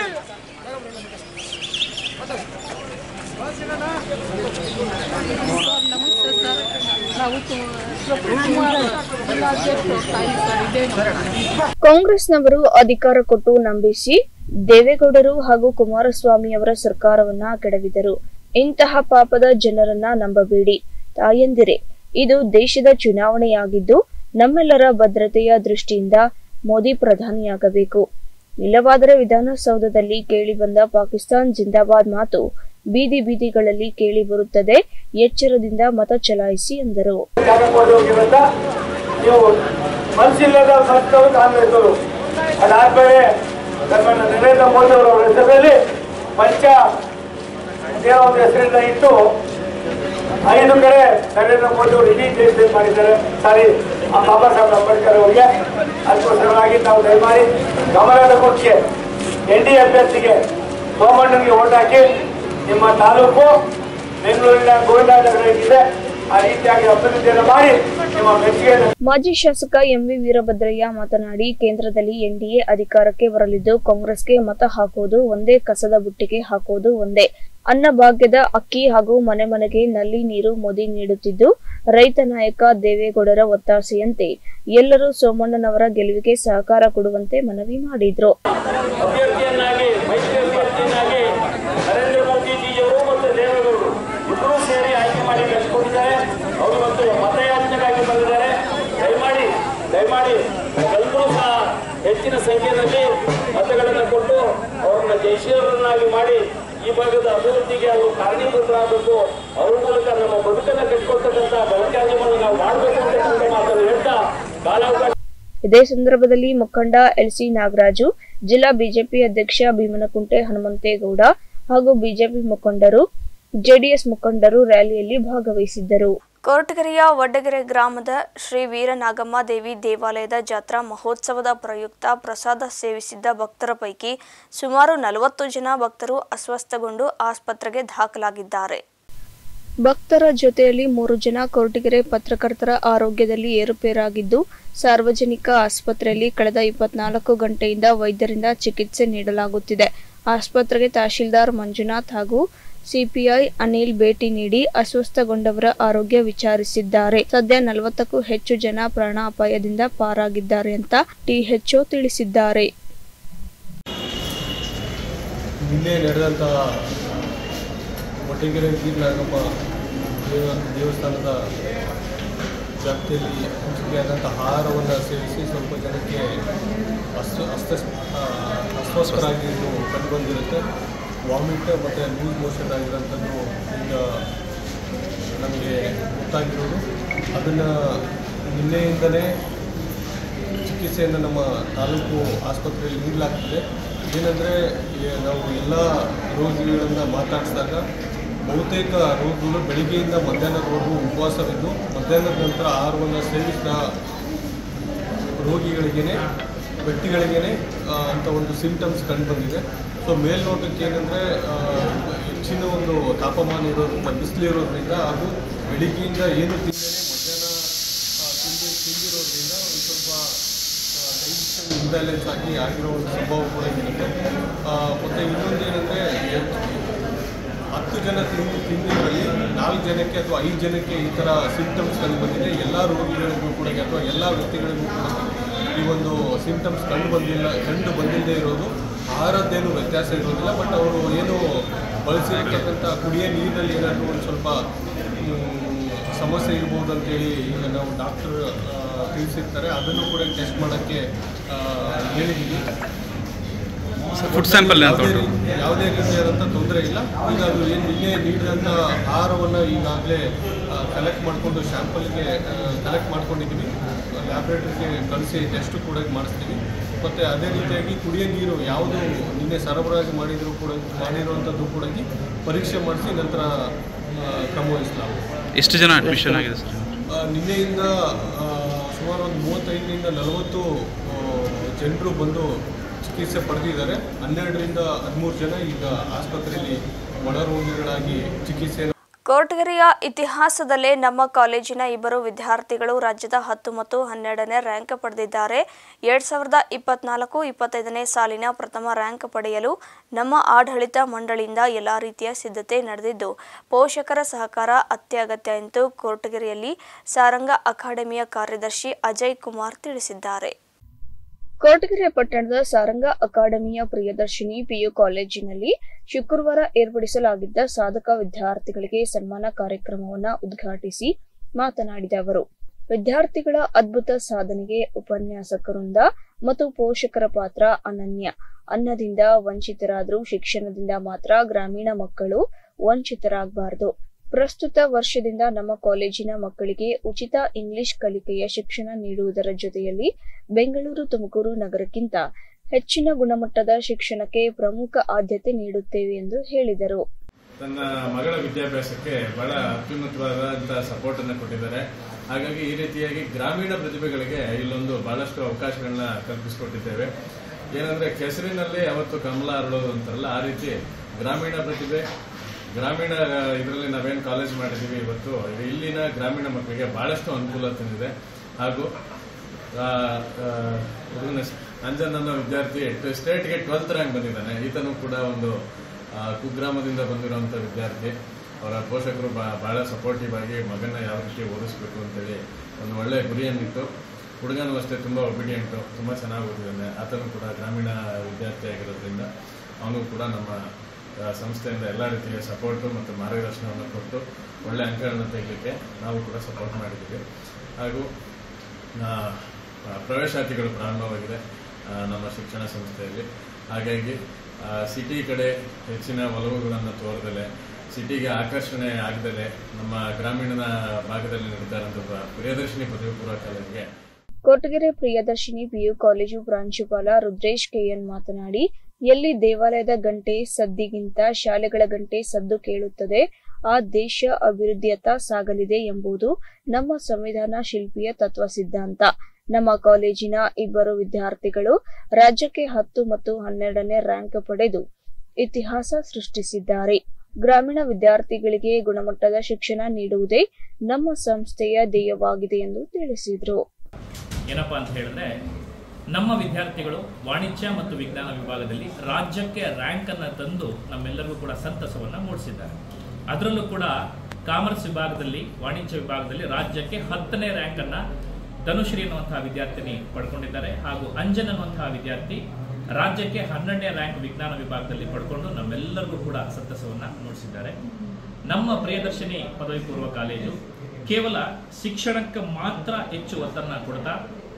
ಕಾಂಗ್ರೆಸ್ನವರು ಅಧಿಕಾರ ಕೊಟ್ಟು ನಂಬಿಸಿ ದೇವೇಗೌಡರು ಹಾಗೂ ಕುಮಾರಸ್ವಾಮಿ ಅವರ ಸರ್ಕಾರವನ್ನ ಕೆಡವಿದರು ಇಂತಹ ಪಾಪದ ಜನರನ್ನ ನಂಬಬೇಡಿ ತಾಯಂದಿರೆ ಇದು ದೇಶದ ಚುನಾವಣೆಯಾಗಿದ್ದು ನಮ್ಮೆಲ್ಲರ ಭದ್ರತೆಯ ದೃಷ್ಟಿಯಿಂದ ಮೋದಿ ಪ್ರಧಾನಿಯಾಗಬೇಕು ಇಲ್ಲವಾದರೆ ವಿಧಾನಸೌಧದಲ್ಲಿ ಕೇಳಿಬಂದ ಪಾಕಿಸ್ತಾನ್ ಜಿಂದಾಬಾದ್ ಮಾತು ಬೀದಿ ಬೀದಿಗಳಲ್ಲಿ ಕೇಳಿ ಬರುತ್ತದೆ ಎಚ್ಚರದಿಂದ ಮತ ಚಲಾಯಿಸಿ ಎಂದರು ಹೋಗಿರುವಂತ ನೀವು ಮನಸ್ಸಿಲ್ಲದ ಸಂಸ್ಥೆಗಳು ಕಾಂಗ್ರೆಸ್ ಅವರು ಅದಾದ್ಮೇಲೆ ನಮ್ಮ ನರೇಂದ್ರ ಮೋದಿ ಅವರ ಹೆಸರಲ್ಲಿ ಪಂಚ ಏನೋ ಒಂದು ಹೆಸರಿಂದ ಇಟ್ಟು ಐದು ಕಡೆ ನರೇಂದ್ರ ಮೋದಿ ಅವರು ಇಡೀ ದೇಶದಲ್ಲಿ ಮಾಡಿದ್ದಾರೆ ಸಾರಿ ಆ ಬಾಬಾ ಸಾಹೇಬ್ ಅಂಬೇಡ್ಕರ್ ಅವರಿಗೆ ಅದಕ್ಕೋಸ್ಕರವಾಗಿ ನಾವು ದಯಮಾಡಿ ಗಮನದ ಕೊಟ್ಟಿಗೆ ಎನ್ ಡಿ ಅಭ್ಯರ್ಥಿಗೆ ಸೋಮಣ್ಣನಿಗೆ ಓಟ್ ಹಾಕಿ ನಿಮ್ಮ ತಾಲೂಕು ಬೆಂಗಳೂರಿನ ಗೋವಿಂದನಗರ ಇದೆ ಆ ರೀತಿಯಾಗಿ ಅಭಿವೃದ್ಧಿಯನ್ನು ಮಾಡಿ ನಿಮ್ಮ ಮೆಚ್ಚುಗೆಯನ್ನು ಮಾಜಿ ಶಾಸಕ ಎಂವಿ ವೀರಭದ್ರಯ್ಯ ಮಾತನಾಡಿ ಕೇಂದ್ರದಲ್ಲಿ ಎನ್ಡಿಎ ಅಧಿಕಾರಕ್ಕೆ ಬರಲಿದ್ದು ಕಾಂಗ್ರೆಸ್ಗೆ ಮತ ಹಾಕುವುದು ಒಂದೇ ಕಸದ ಬುಟ್ಟಿಗೆ ಹಾಕುವುದು ಒಂದೇ ಅನ್ನಭಾಗ್ಯದ ಅಕ್ಕಿ ಹಾಗೂ ಮನೆ ಮನೆಗೆ ನಲ್ಲಿ ನೀರು ಮೋದಿ ನೀಡುತ್ತಿದ್ದು ರೈತ ನಾಯಕ ದೇವೇಗೌಡರ ಒತ್ತಾಸೆಯಂತೆ ಎಲ್ಲರೂ ಸೋಮಣ್ಣನವರ ಗೆಲುವಿಗೆ ಸಹಕಾರ ಕೊಡುವಂತೆ ಮನವಿ ಮಾಡಿದ್ರು ಅಭ್ಯರ್ಥಿಯನ್ನಾಗಿ ಮೈತ್ರಿ ಅಭ್ಯರ್ಥಿಯನ್ನಾಗಿ ನರೇಂದ್ರ ಮೋದಿಜಿಯವರು ಮತ್ತು ದೇವೇಗೌಡರು ಇಬ್ಬರೂ ಸೇರಿ ಆಯ್ಕೆ ಮಾಡಿ ಕಳಿಸಿಕೊಟ್ಟಿದ್ದಾರೆ ಅವರು ಇವತ್ತು ಮತಯಾಚನೆಗಾಗಿ ಬಂದಿದ್ದಾರೆ ದಯಮಾಡಿ ದಯಮಾಡಿ ಎಲ್ಲರೂ ಸಹ ಹೆಚ್ಚಿನ ಸಂಖ್ಯೆಯಲ್ಲಿ ಮತಗಳನ್ನು ಕೊಟ್ಟು ಅವರನ್ನ ಜಯಶೀಲರನ್ನಾಗಿ ಮಾಡಿ ಈ ಭಾಗದ ಅಭಿವೃದ್ಧಿಗೆ ಅವರು ಕಾರಣೀಭೂತರಾಗಬೇಕು ಅವ್ರ ಮೂಲಕ ನಮ್ಮ ಬದುಕನ್ನು ಕಟ್ಕೊಳ್ತಕ್ಕಂಥ ಬೆಳಕ ಇದೇ ಸಂದರ್ಭದಲ್ಲಿ ಮುಖಂಡ ಎಲ್ಸಿ ನಾಗರಾಜು ಜಿಲ್ಲಾ ಬಿಜೆಪಿ ಅಧ್ಯಕ್ಷ ಭೀಮನಕುಂಟೆ ಹನುಮಂತೇಗೌಡ ಹಾಗೂ ಬಿಜೆಪಿ ಮುಖಂಡರು ಜೆಡಿಎಸ್ ಮುಖಂಡರು ರ್ಯಾಲಿಯಲ್ಲಿ ಭಾಗವಹಿಸಿದ್ದರು ಕೊರಟಗೆರೆಯ ವಡ್ಡಗೆರೆ ಗ್ರಾಮದ ಶ್ರೀ ವೀರನಾಗಮ್ಮ ದೇವಿ ದೇವಾಲಯದ ಜಾತ್ರಾ ಮಹೋತ್ಸವದ ಪ್ರಯುಕ್ತ ಪ್ರಸಾದ ಸೇವಿಸಿದ್ದ ಭಕ್ತರ ಪೈಕಿ ಸುಮಾರು ನಲವತ್ತು ಜನ ಭಕ್ತರು ಅಸ್ವಸ್ಥಗೊಂಡು ಆಸ್ಪತ್ರೆಗೆ ದಾಖಲಾಗಿದ್ದಾರೆ ಭಕ್ತರ ಜೊತೆಯಲ್ಲಿ ಮೂರು ಜನ ಕೊರಟಗೆರೆ ಪತ್ರಕರ್ತರ ಆರೋಗ್ಯದಲ್ಲಿ ಏರುಪೇರಾಗಿದ್ದು ಸಾರ್ವಜನಿಕ ಆಸ್ಪತ್ರೆಯಲ್ಲಿ ಕಳೆದ ಇಪ್ಪತ್ನಾಲ್ಕು ಗಂಟೆಯಿಂದ ವೈದ್ಯರಿಂದ ಚಿಕಿತ್ಸೆ ನೀಡಲಾಗುತ್ತಿದೆ ಆಸ್ಪತ್ರೆಗೆ ತಹಶೀಲ್ದಾರ್ ಮಂಜುನಾಥ್ ಹಾಗೂ ಸಿಪಿಐ ಅನಿಲ್ ಭೇಟಿ ನೀಡಿ ಅಸ್ವಸ್ಥಗೊಂಡವರ ಆರೋಗ್ಯ ವಿಚಾರಿಸಿದ್ದಾರೆ ಸದ್ಯ ನಲವತ್ತಕ್ಕೂ ಹೆಚ್ಚು ಜನ ಪ್ರಾಣಾಪಾಯದಿಂದ ಪಾರಾಗಿದ್ದಾರೆ ಅಂತ ಟಿಎಚ್ಒ ತಿಳಿಸಿದ್ದಾರೆ ನಿನ್ನೆ ನಡೆದಂಥ ಮೊಟ್ಟೆಗೆರೆ ವೀರನಾಗಮ್ಮ ದೇವ ದೇವಸ್ಥಾನದ ವ್ಯಾಪ್ತಿಯಲ್ಲಿ ಹಂಚಿಕೆಯಾದಂಥ ಆಹಾರವನ್ನು ಸೇವಿಸಿ ಸ್ವಲ್ಪ ಜನಕ್ಕೆ ಅಸ್ವ ಅಸ್ತ ಆ, ಅಸ್ವಸ್ಥರಾಗಿದ್ದು ಕಂಡುಬಂದಿರುತ್ತೆ ವಾಮಿಟ್ ಮತ್ತು ಲೂಸ್ ಮೋಷನ್ ಆಗಿರೋಂಥದ್ದು ಈಗ ನಮಗೆ ಗೊತ್ತಾಗಿರೋದು ಅದನ್ನು ನಿನ್ನೆಯಿಂದಲೇ ಚಿಕಿತ್ಸೆಯನ್ನು ನಮ್ಮ ತಾಲೂಕು ಆಸ್ಪತ್ರೆಯಲ್ಲಿ ನೀಡಲಾಗ್ತಿದೆ ಏನಂದರೆ ನಾವು ಎಲ್ಲ ರೋಗಿಗಳನ್ನು ಮಾತಾಡಿಸಿದಾಗ ಬಹುತೇಕ ರೋಗಿಗಳು ಬೆಳಿಗ್ಗೆಯಿಂದ ಮಧ್ಯಾಹ್ನದವರೆಗೂ ಉಪವಾಸವಿದ್ದು ಮಧ್ಯಾಹ್ನದ ನಂತರ ಆಹಾರವನ್ನು ಸೇವಿಸಿದ ರೋಗಿಗಳಿಗೇ ವ್ಯಕ್ತಿಗಳಿಗೇ ಅಂತ ಒಂದು ಸಿಂಟಮ್ಸ್ ಕಂಡುಬಂದಿದೆ ಸೊ ಮೇಲ್ನೋಟಕ್ಕೆ ಏನಂದರೆ ಹೆಚ್ಚಿನ ಒಂದು ತಾಪಮಾನ ಇರೋದ್ರಿಂದ ಬಿಸಿಲಿರೋದ್ರಿಂದ ಹಾಗೂ ಬೆಳಿಗ್ಗೆಯಿಂದ ಏನು ತಿಂದೇ ಮಧ್ಯಾಹ್ನ ಆ, ತಿಂದು ತಿಂದಿರೋದ್ರಿಂದ ಒಂದು ಸ್ವಲ್ಪ ಡೈಜೆಷನ್ ಇಂಬ್ಯಾಲೆನ್ಸ್ ಆಗಿ ಆಗಿರೋ ಒಂದು ಸಂಭವ ಕೂಡ ಇರುತ್ತೆ ಆ, ಮತ್ತು ಇನ್ನೊಂದು ಏನಂದರೆ ಹತ್ತು ಜನ ತಿಂದು ತಿಂದಿದ್ರಲ್ಲಿ ನಾಲ್ಕು ಜನಕ್ಕೆ ಅಥವಾ ಐದು ಜನಕ್ಕೆ ಈ ಥರ ಸಿಂಟಮ್ಸ್ ಕಂಡು ಬಂದಿದೆ ಎಲ್ಲ ರೋಗಿಗಳಿಗೂ ಕೂಡ ಅಥವಾ ಎಲ್ಲ ವ್ಯಕ್ತಿಗಳಿಗೂ ಕೂಡ ಈ ಒಂದು ಸಿಂಟಮ್ಸ್ ಕಂಡು ಬಂದಿಲ್ಲ ಕಂಡು ಬಂದಿಲ್ಲದೆ ಇರೋದು ಆಹಾರದ್ದೇನು ವ್ಯತ್ಯಾಸ ಇರೋದಿಲ್ಲ ಬಟ್ ಅವರು ಏನು ಬಳಸಿರ್ತಕ್ಕಂಥ ಕುಡಿಯೋ ನೀರಿನಲ್ಲಿ ಏನಾದರೂ ಒಂದು ಸ್ವಲ್ಪ ಮ್, ಸಮಸ್ಯೆ ಇರ್ಬೋದು ಅಂತೇಳಿ ಈಗ ನಾವು ಡಾಕ್ಟರ್ ತಿಳಿಸಿರ್ತಾರೆ ಅದನ್ನು ಕೂಡ ಟೆಸ್ಟ್ ಮಾಡೋಕ್ಕೆ ಹೇಳಿದ್ದೀವಿ ಫುಡ್ ಸ್ಯಾಂಪಲ್ ಯಾವುದೇ ರೀತಿ- ಯಾವುದೇ ರೀತಿಯಾದಂಥ ತೊಂದರೆ ಇಲ್ಲ ಈಗ ಅದು ಏನು ನಿನ್ನೆ ನೀಡಿದಂಥ ಆಹಾರವನ್ನು ಈಗಾಗಲೇ ಕಲೆಕ್ಟ್ ಮಾಡಿಕೊಂಡು ಸ್ಯಾಂಪಲ್ಗೆ ಕಲೆಕ್ಟ್ ಮಾಡ್ಕೊಂಡಿದ್ದೀವಿ ಲ್ಯಾಬ್ರೇಟರಿಗೆ ಕಳಿಸಿ ಟೆಸ್ಟ್ ಕೂಡ ಮಾಡಿಸ್ತೀವಿ ಮತ್ತು ಅದೇ ರೀತಿಯಾಗಿ ಕುಡಿಯೋ ನೀರು ಯಾವುದು ನಿನ್ನೆ ಸರಬರಾಜು ಮಾಡಿದ್ರು ಕೂಡ ಮಾಡಿರುವಂಥದ್ದು ಕೂಡ ಪರೀಕ್ಷೆ ಮಾಡಿಸಿ ನಂತರ ಆ, ಕ್ರಮ ವಹಿಸಲಾಗುತ್ತೆ ಎಷ್ಟು ಜನ ಅಡ್ಮಿಷನ್ ಆಗಿದೆ ಸರ್ ಆ, ನಿನ್ನೆಯಿಂದ ಆ, ಸುಮಾರು ಒಂದು ಮೂವತ್ತೈದರಿಂದ ನಲವತ್ತು ಜನರು ಬಂದು ಚಿಕಿತ್ಸೆ ಪಡೆದಿದ್ದಾರೆ ಹನ್ನೆರಡರಿಂದ ಹದಿಮೂರು ಜನ ಈಗ ಆಸ್ಪತ್ರೆಯಲ್ಲಿ ಒಳರೋಗಿಗಳಾಗಿ ಚಿಕಿತ್ಸೆ ಕೊರಟಗೆರೆಯ ಇತಿಹಾಸದಲ್ಲೇ ನಮ್ಮ ಕಾಲೇಜಿನ ಇಬ್ಬರು ವಿದ್ಯಾರ್ಥಿಗಳು ರಾಜ್ಯದ ಹತ್ತು ಮತ್ತು ಹನ್ನೆರಡನೇ ರ್ಯಾಂಕ್ ಪಡೆದಿದ್ದಾರೆ ಎರಡ್ ಸಾವಿರದ ಇಪ್ಪತ್ನಾಲ್ಕು ಇಪ್ಪತ್ತೈದನೇ ಸಾಲಿನ ಪ್ರಥಮ ರ್ಯಾಂಕ್ ಪಡೆಯಲು ನಮ್ಮ ಆಡಳಿತ ಮಂಡಳಿಯಿಂದ ಎಲ್ಲಾ ರೀತಿಯ ಸಿದ್ಧತೆ ನಡೆದಿದ್ದು ಪೋಷಕರ ಸಹಕಾರ ಅತ್ಯಗತ್ಯ ಎಂದು ಕೊರಟಗೆರೆಯಲ್ಲಿ ಸಾರಂಗ ಅಕಾಡೆಮಿಯ ಕಾರ್ಯದರ್ಶಿ ಅಜಯ್ ಕುಮಾರ್ ತಿಳಿಸಿದ್ದಾರೆ ಕೊರಟಗೆರೆ ಪಟ್ಟಣದ ಸಾರಂಗ ಅಕಾಡೆಮಿಯ ಪ್ರಿಯದರ್ಶಿನಿ ಪಿಯು ಕಾಲೇಜಿನಲ್ಲಿ ಶುಕ್ರವಾರ ಏರ್ಪಡಿಸಲಾಗಿದ್ದ ಸಾಧಕ ವಿದ್ಯಾರ್ಥಿಗಳಿಗೆ ಸನ್ಮಾನ ಕಾರ್ಯಕ್ರಮವನ್ನು ಉದ್ಘಾಟಿಸಿ ಮಾತನಾಡಿದ ಅವರು ವಿದ್ಯಾರ್ಥಿಗಳ ಅದ್ಭುತ ಸಾಧನೆಗೆ ಉಪನ್ಯಾಸಕರಿಂದ ಮತ್ತು ಪೋಷಕರ ಪಾತ್ರ ಅನನ್ಯ ಅನ್ನದಿಂದ ವಂಚಿತರಾದರೂ ಶಿಕ್ಷಣದಿಂದ ಮಾತ್ರ ಗ್ರಾಮೀಣ ಮಕ್ಕಳು ವಂಚಿತರಾಗಬಾರದು ಪ್ರಸ್ತುತ ವರ್ಷದಿಂದ ನಮ್ಮ ಕಾಲೇಜಿನ ಮಕ್ಕಳಿಗೆ ಉಚಿತ ಇಂಗ್ಲಿಷ್ ಕಲಿಕೆಯ ಶಿಕ್ಷಣ ನೀಡುವುದರ ಜೊತೆಯಲ್ಲಿ ಬೆಂಗಳೂರು ತುಮಕೂರು ನಗರಕ್ಕಿಂತ ಹೆಚ್ಚಿನ ಗುಣಮಟ್ಟದ ಶಿಕ್ಷಣಕ್ಕೆ ಪ್ರಮುಖ ಆದ್ಯತೆ ನೀಡುತ್ತೇವೆ ಎಂದು ಹೇಳಿದರು ತನ್ನ ಮಗಳ ವಿದ್ಯಾಭ್ಯಾಸಕ್ಕೆ ಬಹಳ ಅತ್ಯುನ್ನತವಾದಂತಹ ಸಪೋರ್ಟ್ ಅನ್ನು ಕೊಟ್ಟಿದ್ದಾರೆ ಹಾಗಾಗಿ ಈ ರೀತಿಯಾಗಿ ಗ್ರಾಮೀಣ ಪ್ರತಿಭೆಗಳಿಗೆ ಇಲ್ಲೊಂದು ಬಹಳಷ್ಟು ಅವಕಾಶಗಳನ್ನ ಕಲ್ಪಿಸಿಕೊಟ್ಟಿದ್ದೇವೆ ಏನಂದ್ರೆ ಕೆಸರಿನಲ್ಲಿ ಯಾವತ್ತು ಕಮಲ ಅರಳೋದು ಅಂತಾರಲ್ಲ ಆ ರೀತಿ ಗ್ರಾಮೀಣ ಪ್ರತಿಭೆ ಗ್ರಾಮೀಣ ಇದರಲ್ಲಿ ನಾವೇನು ಕಾಲೇಜ್ ಮಾಡಿದ್ದೀವಿ ಇವತ್ತು ಇಲ್ಲಿನ ಗ್ರಾಮೀಣ ಮಕ್ಕಳಿಗೆ ಬಹಳಷ್ಟು ಅನುಕೂಲ ತಂದಿದೆ ಹಾಗೂ ಆ, ಆ, ಹುಡುಗನ ಸ್- ಅಂಜನ್ ಅನ್ನೋ ವಿದ್ಯಾರ್ಥಿ ಸ್ಟೇಟ್ಗೆ ಟ್ವೆಲ್ತ್ ರ್ಯಾಂಕ್ ಬಂದಿದ್ದಾನೆ ಈತನು ಕೂಡ ಒಂದು ಆ, ಕುಗ್ರಾಮದಿಂದ ಬಂದಿರುವಂಥ ವಿದ್ಯಾರ್ಥಿ ಅವರ ಪೋಷಕರು ಬಾ- ಬಹಳ ಸಪೋರ್ಟಿವ್ ಆಗಿ ಮಗನ ಯಾವ ರೀತಿ ಓದಿಸ್ಬೇಕು ಅಂತೇಳಿ ಒಂದು ಒಳ್ಳೆಯ ಗುರಿಯನ್ನಿಟ್ಟು ಹುಡುಗನೂ ಅಷ್ಟೇ ತುಂಬ ಒಬಿಡಿಯಂಟು ತುಂಬ ಚೆನ್ನಾಗಿ ಓದಿದ್ದಾನೆ ಆತನು ಕೂಡ ಗ್ರಾಮೀಣ ವಿದ್ಯಾರ್ಥಿ ಆಗಿರೋದ್ರಿಂದ ಅವನು ಕೂಡ ನಮ್ಮ ಆ, ಸಂಸ್ಥೆಯಿಂದ ಎಲ್ಲ ರೀತಿಯ ಸಪೋರ್ಟು ಮತ್ತು ಮಾರ್ಗದರ್ಶನವನ್ನು ಕೊಟ್ಟು ಒಳ್ಳೆ ಅಂಕಗಳನ್ನು ತೆಗಲಿಕ್ಕೆ ನಾವು ಕೂಡ ಸಪೋರ್ಟ್ ಮಾಡಿದ್ದೀವಿ ಹಾಗೂ ಆ, ಆ, ಪ್ರವೇಶಾತಿಗಳು ಪ್ರಾರಂಭವಾಗಿದೆ ಆ, ನಮ್ಮ ಶಿಕ್ಷಣ ಸಂಸ್ಥೆಯಲ್ಲಿ ಹಾಗಾಗಿ ಸಿಟಿ ಕಡೆ ಹೆಚ್ಚಿನ ಒಲವುಗಳನ್ನು ತೋರದಲೆ ಸಿಟಿಗೆ ಆಕರ್ಷಣೆ ಆಗದಲೆ ನಮ್ಮ ಗ್ರಾಮೀಣ ಭಾಗದಲ್ಲಿ ನಡೀತಾ ಇರುವಂತಹ ಪ್ರಿಯದರ್ಶಿನಿ ಪದವಿ ಪೂರ್ವ ಕಾಲೇಜಿಗೆ ಕೊರಟಗೆರೆ ಪ್ರಿಯದರ್ಶಿನಿ ಪಿಯು ಕಾಲೇಜು ಪ್ರಾಂಶುಪಾಲ ರುದ್ರೇಶ್ ಕೆಎನ್ ಮಾತನಾಡಿ ಎಲ್ಲಿ ದೇವಾಲಯದ ಗಂಟೆ ಸದ್ದಿಗಿಂತ ಶಾಲೆಗಳ ಗಂಟೆ ಸದ್ದು ಕೇಳುತ್ತದೆ ಆ ದೇಶ ಅಭಿವೃದ್ಧಿಯತ್ತ ಸಾಗಲಿದೆ ಎಂಬುದು ನಮ್ಮ ಸಂವಿಧಾನ ಶಿಲ್ಪಿಯ ತತ್ವ ಸಿದ್ಧಾಂತ ನಮ್ಮ ಕಾಲೇಜಿನ ಇಬ್ಬರು ವಿದ್ಯಾರ್ಥಿಗಳು ರಾಜ್ಯಕ್ಕೆ ಹತ್ತು ಮತ್ತು ಹನ್ನೆರಡನೇ ರ್ಯಾಂಕ್ ಪಡೆದು ಇತಿಹಾಸ ಸೃಷ್ಟಿಸಿದ್ದಾರೆ ಗ್ರಾಮೀಣ ವಿದ್ಯಾರ್ಥಿಗಳಿಗೆ ಗುಣಮಟ್ಟದ ಶಿಕ್ಷಣ ನೀಡುವುದೇ ನಮ್ಮ ಸಂಸ್ಥೆಯ ಧ್ಯೇಯವಾಗಿದೆ ಎಂದು ತಿಳಿಸಿದರು ಏನಪ್ಪಾ ಅಂತ ಹೇಳಿದ್ರೆ ನಮ್ಮ ವಿದ್ಯಾರ್ಥಿಗಳು ವಾಣಿಜ್ಯ ಮತ್ತು ವಿಜ್ಞಾನ ವಿಭಾಗದಲ್ಲಿ ರಾಜ್ಯಕ್ಕೆ ರ್ಯಾಂಕ್ ಅನ್ನ ತಂದು ನಮ್ಮೆಲ್ಲರಿಗೂ ಕೂಡ ಸಂತಸವನ್ನ ಮೂಡಿಸಿದ್ದಾರೆ ಅದರಲ್ಲೂ ಕೂಡ ಕಾಮರ್ಸ್ ವಿಭಾಗದಲ್ಲಿ ವಾಣಿಜ್ಯ ವಿಭಾಗದಲ್ಲಿ ರಾಜ್ಯಕ್ಕೆ ಹತ್ತನೇ ರ್ಯಾಂಕ್ ಅನ್ನ ಧನುಶ್ರೀ ಅನ್ನುವಂತಹ ವಿದ್ಯಾರ್ಥಿನಿ ಪಡ್ಕೊಂಡಿದ್ದಾರೆ ಹಾಗೂ ಅಂಜನ್ ಅನ್ನುವಂತಹ ವಿದ್ಯಾರ್ಥಿ ರಾಜ್ಯಕ್ಕೆ ಹನ್ನೆರಡನೇ ರ್ಯಾಂಕ್ ವಿಜ್ಞಾನ ವಿಭಾಗದಲ್ಲಿ ಪಡ್ಕೊಂಡು ನಮ್ಮೆಲ್ಲರಿಗೂ ಕೂಡ ಸಂತಸವನ್ನ ಮೂಡಿಸಿದ್ದಾರೆ ನಮ್ಮ ಪ್ರಿಯದರ್ಶಿನಿ ಪದವಿ ಪೂರ್ವ ಕಾಲೇಜು ಕೇವಲ ಶಿಕ್ಷಣಕ್ಕೆ ಮಾತ್ರ ಹೆಚ್ಚು ಒತ್ತನ್ನ ಕೊಡ್ತಾ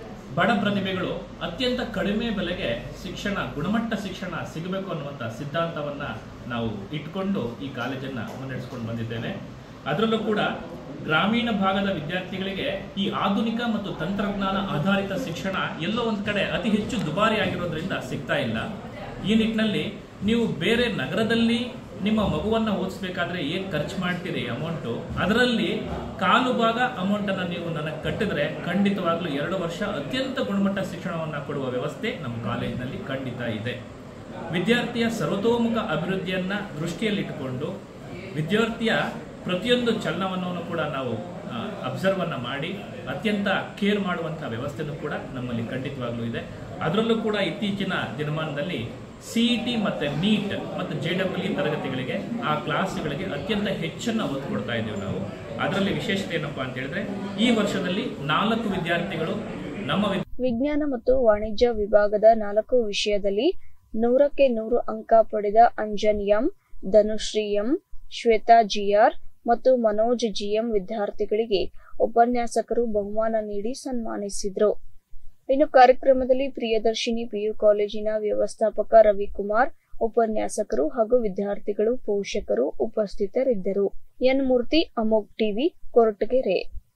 ಬಡ ಪ್ರತಿಭೆಗಳು ಅತ್ಯಂತ ಕಡಿಮೆ ಬೆಲೆಗೆ ಶಿಕ್ಷಣ ಗುಣಮಟ್ಟ ಶಿಕ್ಷಣ ಸಿಗಬೇಕು ಅನ್ನುವಂಥ ಸಿದ್ಧಾಂತವನ್ನ ನಾವು ಇಟ್ಕೊಂಡು ಈ ಕಾಲೇಜನ್ನ ಮುನ್ನಡೆಸ್ಕೊಂಡು ಬಂದಿದ್ದೇವೆ ಅದರಲ್ಲೂ ಕೂಡ ಗ್ರಾಮೀಣ ಭಾಗದ ವಿದ್ಯಾರ್ಥಿಗಳಿಗೆ ಈ ಆಧುನಿಕ ಮತ್ತು ತಂತ್ರಜ್ಞಾನ ಆಧಾರಿತ ಶಿಕ್ಷಣ ಎಲ್ಲೋ ಒಂದ್ ಕಡೆ ಅತಿ ಹೆಚ್ಚು ದುಬಾರಿ ಆಗಿರೋದ್ರಿಂದ ಸಿಗ್ತಾ ಇಲ್ಲ ಈ ನಿಟ್ಟಿನಲ್ಲಿ ನೀವು ಬೇರೆ ನಗರದಲ್ಲಿ ನಿಮ್ಮ ಮಗುವನ್ನ ಓದಿಸ್ಬೇಕಾದ್ರೆ ಏನ್ ಖರ್ಚು ಮಾಡ್ತೀರಿ ಅಮೌಂಟು ಅದರಲ್ಲಿ ಕಾಲು ಭಾಗ ಅಮೌಂಟ್ ಅನ್ನ ನೀವು ನನಗೆ ಕಟ್ಟಿದ್ರೆ ಖಂಡಿತವಾಗ್ಲೂ ಎರಡು ವರ್ಷ ಅತ್ಯಂತ ಗುಣಮಟ್ಟ ಶಿಕ್ಷಣವನ್ನ ಕೊಡುವ ವ್ಯವಸ್ಥೆ ನಮ್ಮ ಕಾಲೇಜಿನಲ್ಲಿ ಖಂಡಿತ ಇದೆ ವಿದ್ಯಾರ್ಥಿಯ ಸರ್ವತೋಮುಖ ಅಭಿವೃದ್ಧಿಯನ್ನ ದೃಷ್ಟಿಯಲ್ಲಿಟ್ಟುಕೊಂಡು ವಿದ್ಯಾರ್ಥಿಯ ಪ್ರತಿಯೊಂದು ಚಲನವನ್ನು ಕೂಡ ನಾವು ಅಬ್ಸರ್ವ್ ಅನ್ನ ಮಾಡಿ ಅತ್ಯಂತ ಕೇರ್ ಮಾಡುವಂತಹ ವ್ಯವಸ್ಥೆನೂ ಕೂಡ ನಮ್ಮಲ್ಲಿ ಖಂಡಿತವಾಗ್ಲೂ ಇದೆ ಅದರಲ್ಲೂ ಕೂಡ ಇತ್ತೀಚಿನ ದಿನಮಾನದಲ್ಲಿ ಸಿಇಟಿ ಮತ್ತೆ ನೀಟ್ ಮತ್ತು ಜೆ ಡಬ್ಲ್ಯೂ ತರಗತಿಗಳಿಗೆ ಆ ಕ್ಲಾಸ್ಗಳಿಗೆ ಅತ್ಯಂತ ಹೆಚ್ಚನ್ನ ಒತ್ತು ಕೊಡ್ತಾ ಇದ್ದೀವಿ ನಾವು ಅದರಲ್ಲಿ ವಿಶೇಷತೆ ಏನಪ್ಪಾ ಅಂತ ಹೇಳಿದ್ರೆ ಈ ವರ್ಷದಲ್ಲಿ ನಾಲ್ಕು ವಿದ್ಯಾರ್ಥಿಗಳು ನಮ್ಮ ವಿದ್- ವಿಜ್ಞಾನ ಮತ್ತು ವಾಣಿಜ್ಯ ವಿಭಾಗದ ನಾಲ್ಕು ವಿಷಯದಲ್ಲಿ ನೂರಕ್ಕೆ ನೂರು ಅಂಕ ಪಡೆದ Anjan M Dhanushree M Shweta GR ಮತ್ತು ಮನೋಜ್ ಜಿಎಂ ವಿದ್ಯಾರ್ಥಿಗಳಿಗೆ ಉಪನ್ಯಾಸಕರು ಬಹುಮಾನ ನೀಡಿ ಸನ್ಮಾನಿಸಿದ್ರು ಇನ್ನು ಕಾರ್ಯಕ್ರಮದಲ್ಲಿ ಪ್ರಿಯದರ್ಶಿನಿ ಪಿಯು ಕಾಲೇಜಿನ ವ್ಯವಸ್ಥಾಪಕ ರವಿಕುಮಾರ್ ಉಪನ್ಯಾಸಕರು ಹಾಗೂ ವಿದ್ಯಾರ್ಥಿಗಳು ಪೋಷಕರು ಉಪಸ್ಥಿತರಿದ್ದರು ಎನ್ ಮೂರ್ತಿ ಅಮೋಕ್ ಟಿವಿ ಕೊರಟಗೆರೆ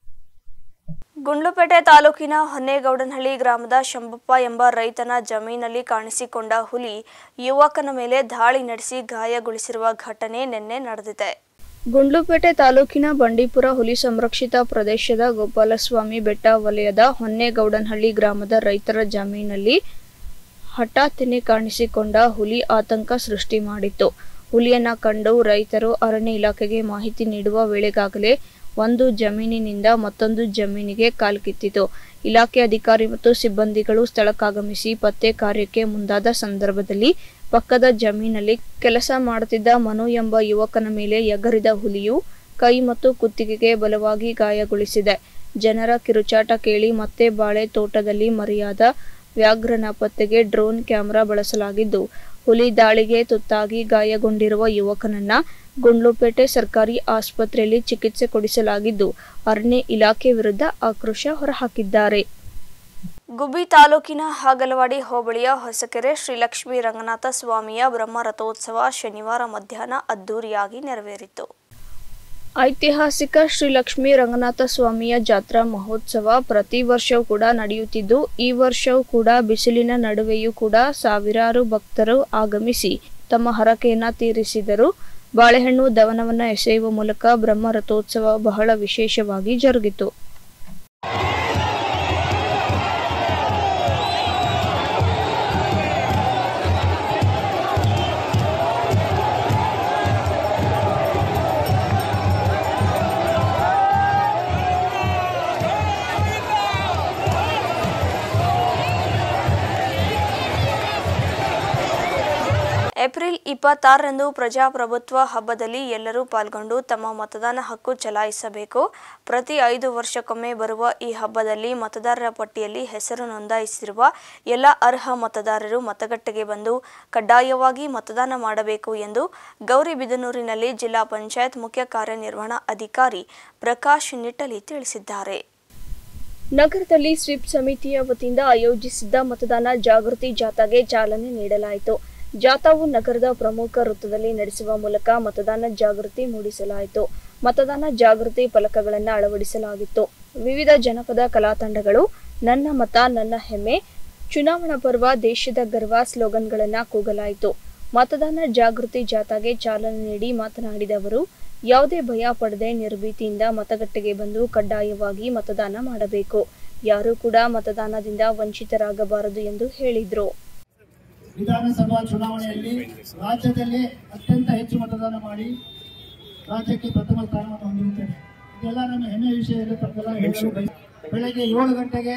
ಗುಂಡ್ಲುಪೇಟೆ ತಾಲೂಕಿನ ಹೊನ್ನೇಗೌಡನಹಳ್ಳಿ ಗ್ರಾಮದ ಶಂಬಪ್ಪ ಎಂಬ ರೈತನ ಜಮೀನಲ್ಲಿ ಕಾಣಿಸಿಕೊಂಡ ಹುಲಿ ಯುವಕನ ಮೇಲೆ ದಾಳಿ ನಡೆಸಿ ಗಾಯಗೊಳಿಸಿರುವ ಘಟನೆ ನಿನ್ನೆ ನಡೆದಿದೆ ಗುಂಡ್ಲುಪೇಟೆ ತಾಲೂಕಿನ ಬಂಡೀಪುರ ಹುಲಿ ಸಂರಕ್ಷಿತ ಪ್ರದೇಶದ ಗೋಪಾಲಸ್ವಾಮಿ ಬೆಟ್ಟ ವಲಯದ ಹೊನ್ನೇಗೌಡನಹಳ್ಳಿ ಗ್ರಾಮದ ರೈತರ ಜಮೀನಲ್ಲಿ ಹಠಾತ್ತನೆ ಕಾಣಿಸಿಕೊಂಡ ಹುಲಿ ಆತಂಕ ಸೃಷ್ಟಿ ಮಾಡಿತ್ತು ಹುಲಿಯನ್ನ ಕಂಡು ರೈತರು ಅರಣ್ಯ ಇಲಾಖೆಗೆ ಮಾಹಿತಿ ನೀಡುವ ವೇಳೆಗಾಗಲೇ ಒಂದು ಜಮೀನಿನಿಂದ ಮತ್ತೊಂದು ಜಮೀನಿಗೆ ಕಾಲ್ಕಿತ್ತಿತು ಇಲಾಖೆ ಅಧಿಕಾರಿ ಮತ್ತು ಸಿಬ್ಬಂದಿಗಳು ಸ್ಥಳಕ್ಕಾಗಮಿಸಿ ಪತ್ತೆ ಕಾರ್ಯಕ್ಕೆ ಮುಂದಾದ ಸಂದರ್ಭದಲ್ಲಿ ಪಕ್ಕದ ಜಮೀನಲ್ಲಿ ಕೆಲಸ ಮಾಡುತ್ತಿದ್ದ ಮನು ಎಂಬ ಯುವಕನ ಮೇಲೆ ಎಗರಿದ ಹುಲಿಯು ಕೈ ಮತ್ತು ಕುತ್ತಿಗೆಗೆ ಬಲವಾಗಿ ಗಾಯಗೊಳಿಸಿದೆ ಜನರ ಕಿರುಚಾಟ ಕೇಳಿ ಮತ್ತೆ ಬಾಳೆ ತೋಟದಲ್ಲಿ ಮರೆಯಾದ ವ್ಯಾಘ್ರನ ಪತ್ತೆಗೆ ಡ್ರೋನ್ ಕ್ಯಾಮೆರಾ ಬಳಸಲಾಗಿದ್ದು ಹುಲಿ ದಾಳಿಗೆ ತುತ್ತಾಗಿ ಗಾಯಗೊಂಡಿರುವ ಯುವಕನನ್ನ ಗುಂಡ್ಲುಪೇಟೆ ಸರ್ಕಾರಿ ಆಸ್ಪತ್ರೆಯಲ್ಲಿ ಚಿಕಿತ್ಸೆ ಕೊಡಿಸಲಾಗಿದ್ದು ಅರಣ್ಯ ಇಲಾಖೆ ವಿರುದ್ಧ ಆಕ್ರೋಶ ಹೊರಹಾಕಿದ್ದಾರೆ ಗುಬ್ಬಿ ತಾಲೂಕಿನ ಹಾಗಲವಾಡಿ ಹೋಬಳಿಯ ಹೊಸಕೆರೆ ಶ್ರೀಲಕ್ಷ್ಮೀ ರಂಗನಾಥ ಸ್ವಾಮಿಯ ಬ್ರಹ್ಮ ರಥೋತ್ಸವ ಶನಿವಾರ ಮಧ್ಯಾಹ್ನ ಅದ್ದೂರಿಯಾಗಿ ನೆರವೇರಿತು ಐತಿಹಾಸಿಕ ಶ್ರೀ ಲಕ್ಷ್ಮೀ ರಂಗನಾಥ ಸ್ವಾಮಿಯ ಜಾತ್ರಾ ಮಹೋತ್ಸವ ಪ್ರತಿ ವರ್ಷವೂ ಕೂಡ ನಡೆಯುತ್ತಿದ್ದು ಈ ವರ್ಷವೂ ಕೂಡ ಬಿಸಿಲಿನ ನಡುವೆಯೂ ಕೂಡ ಸಾವಿರಾರು ಭಕ್ತರು ಆಗಮಿಸಿ ತಮ್ಮ ಹರಕೆಯನ್ನ ತೀರಿಸಿದರು ಬಾಳೆಹಣ್ಣು ದವನವನ್ನ ಎಸೆಯುವ ಮೂಲಕ ಬ್ರಹ್ಮ ರಥೋತ್ಸವ ಬಹಳ ವಿಶೇಷವಾಗಿ ಜರುಗಿತು ಏಪ್ರಿಲ್ ಇಪ್ಪತ್ತಾರರಂದು ಪ್ರಜಾಪ್ರಭುತ್ವ ಹಬ್ಬದಲ್ಲಿ ಎಲ್ಲರೂ ಪಾಲ್ಗೊಂಡು ತಮ್ಮ ಮತದಾನ ಹಕ್ಕು ಚಲಾಯಿಸಬೇಕು ಪ್ರತಿ ಐದು ವರ್ಷಕ್ಕೊಮ್ಮೆ ಬರುವ ಈ ಹಬ್ಬದಲ್ಲಿ ಮತದಾರರ ಪಟ್ಟಿಯಲ್ಲಿ ಹೆಸರು ನೋಂದಾಯಿಸಿರುವ ಎಲ್ಲ ಅರ್ಹ ಮತದಾರರು ಮತಗಟ್ಟೆಗೆ ಬಂದು ಕಡ್ಡಾಯವಾಗಿ ಮತದಾನ ಮಾಡಬೇಕು ಎಂದು ಗೌರಿಬಿದನೂರಿನಲ್ಲಿ ಜಿಲ್ಲಾ ಪಂಚಾಯತ್ ಮುಖ್ಯ ಕಾರ್ಯನಿರ್ವಹಣಾ ಅಧಿಕಾರಿ ಪ್ರಕಾಶ್ ನಿಟ್ಟಲಿ ತಿಳಿಸಿದ್ದಾರೆ ನಗರದಲ್ಲಿ ಸ್ವೀಪ್ ಸಮಿತಿಯ ವತಿಯಿಂದ ಆಯೋಜಿಸಿದ್ದ ಮತದಾನ ಜಾಗೃತಿ ಜಾಥಾಗೆ ಚಾಲನೆ ನೀಡಲಾಯಿತು ಜಾಥಾವು ನಗರದ ಪ್ರಮುಖ ವೃತ್ತದಲ್ಲಿ ನಡೆಸುವ ಮೂಲಕ ಮತದಾನ ಜಾಗೃತಿ ಮೂಡಿಸಲಾಯಿತು ಮತದಾನ ಜಾಗೃತಿ ಫಲಕಗಳನ್ನು ಅಳವಡಿಸಲಾಗಿತ್ತು ವಿವಿಧ ಜನಪದ ಕಲಾ ತಂಡಗಳು ನನ್ನ ಮತ ನನ್ನ ಹೆಮ್ಮೆ ಚುನಾವಣಾ ಪರ್ವ ದೇಶದ ಗರ್ವ ಸ್ಲೋಗನ್ಗಳನ್ನು ಕೂಗಲಾಯಿತು ಮತದಾನ ಜಾಗೃತಿ ಜಾಥಾಗೆ ಚಾಲನೆ ನೀಡಿ ಮಾತನಾಡಿದ ಅವರು ಯಾವುದೇ ಭಯ ಪಡದೆ ನಿರ್ಭೀತಿಯಿಂದ ಮತಗಟ್ಟೆಗೆ ಬಂದು ಕಡ್ಡಾಯವಾಗಿ ಮತದಾನ ಮಾಡಬೇಕು ಯಾರೂ ಕೂಡ ಮತದಾನದಿಂದ ವಂಚಿತರಾಗಬಾರದು ಎಂದು ಹೇಳಿದರು ವಿಧಾನಸಭಾ ಚುನಾವಣೆಯಲ್ಲಿ ರಾಜ್ಯದಲ್ಲಿ ಅತ್ಯಂತ ಹೆಚ್ಚು ಮತದಾನ ಮಾಡಿ ರಾಜ್ಯಕ್ಕೆ ಪ್ರಥಮ ಸ್ಥಾನವನ್ನು ಹೊಂದಿರುತ್ತೇನೆ ಇದೆಲ್ಲ ನಮ್ಮ ಹೆಮ್ಮೆಯ ವಿಷಯ ಎಂದು ತಮಗೆಲ್ಲ ಹೇಳಲು ಬಯಸ್- ಬೆಳಗ್ಗೆ ಏಳು ಗಂಟೆಗೆ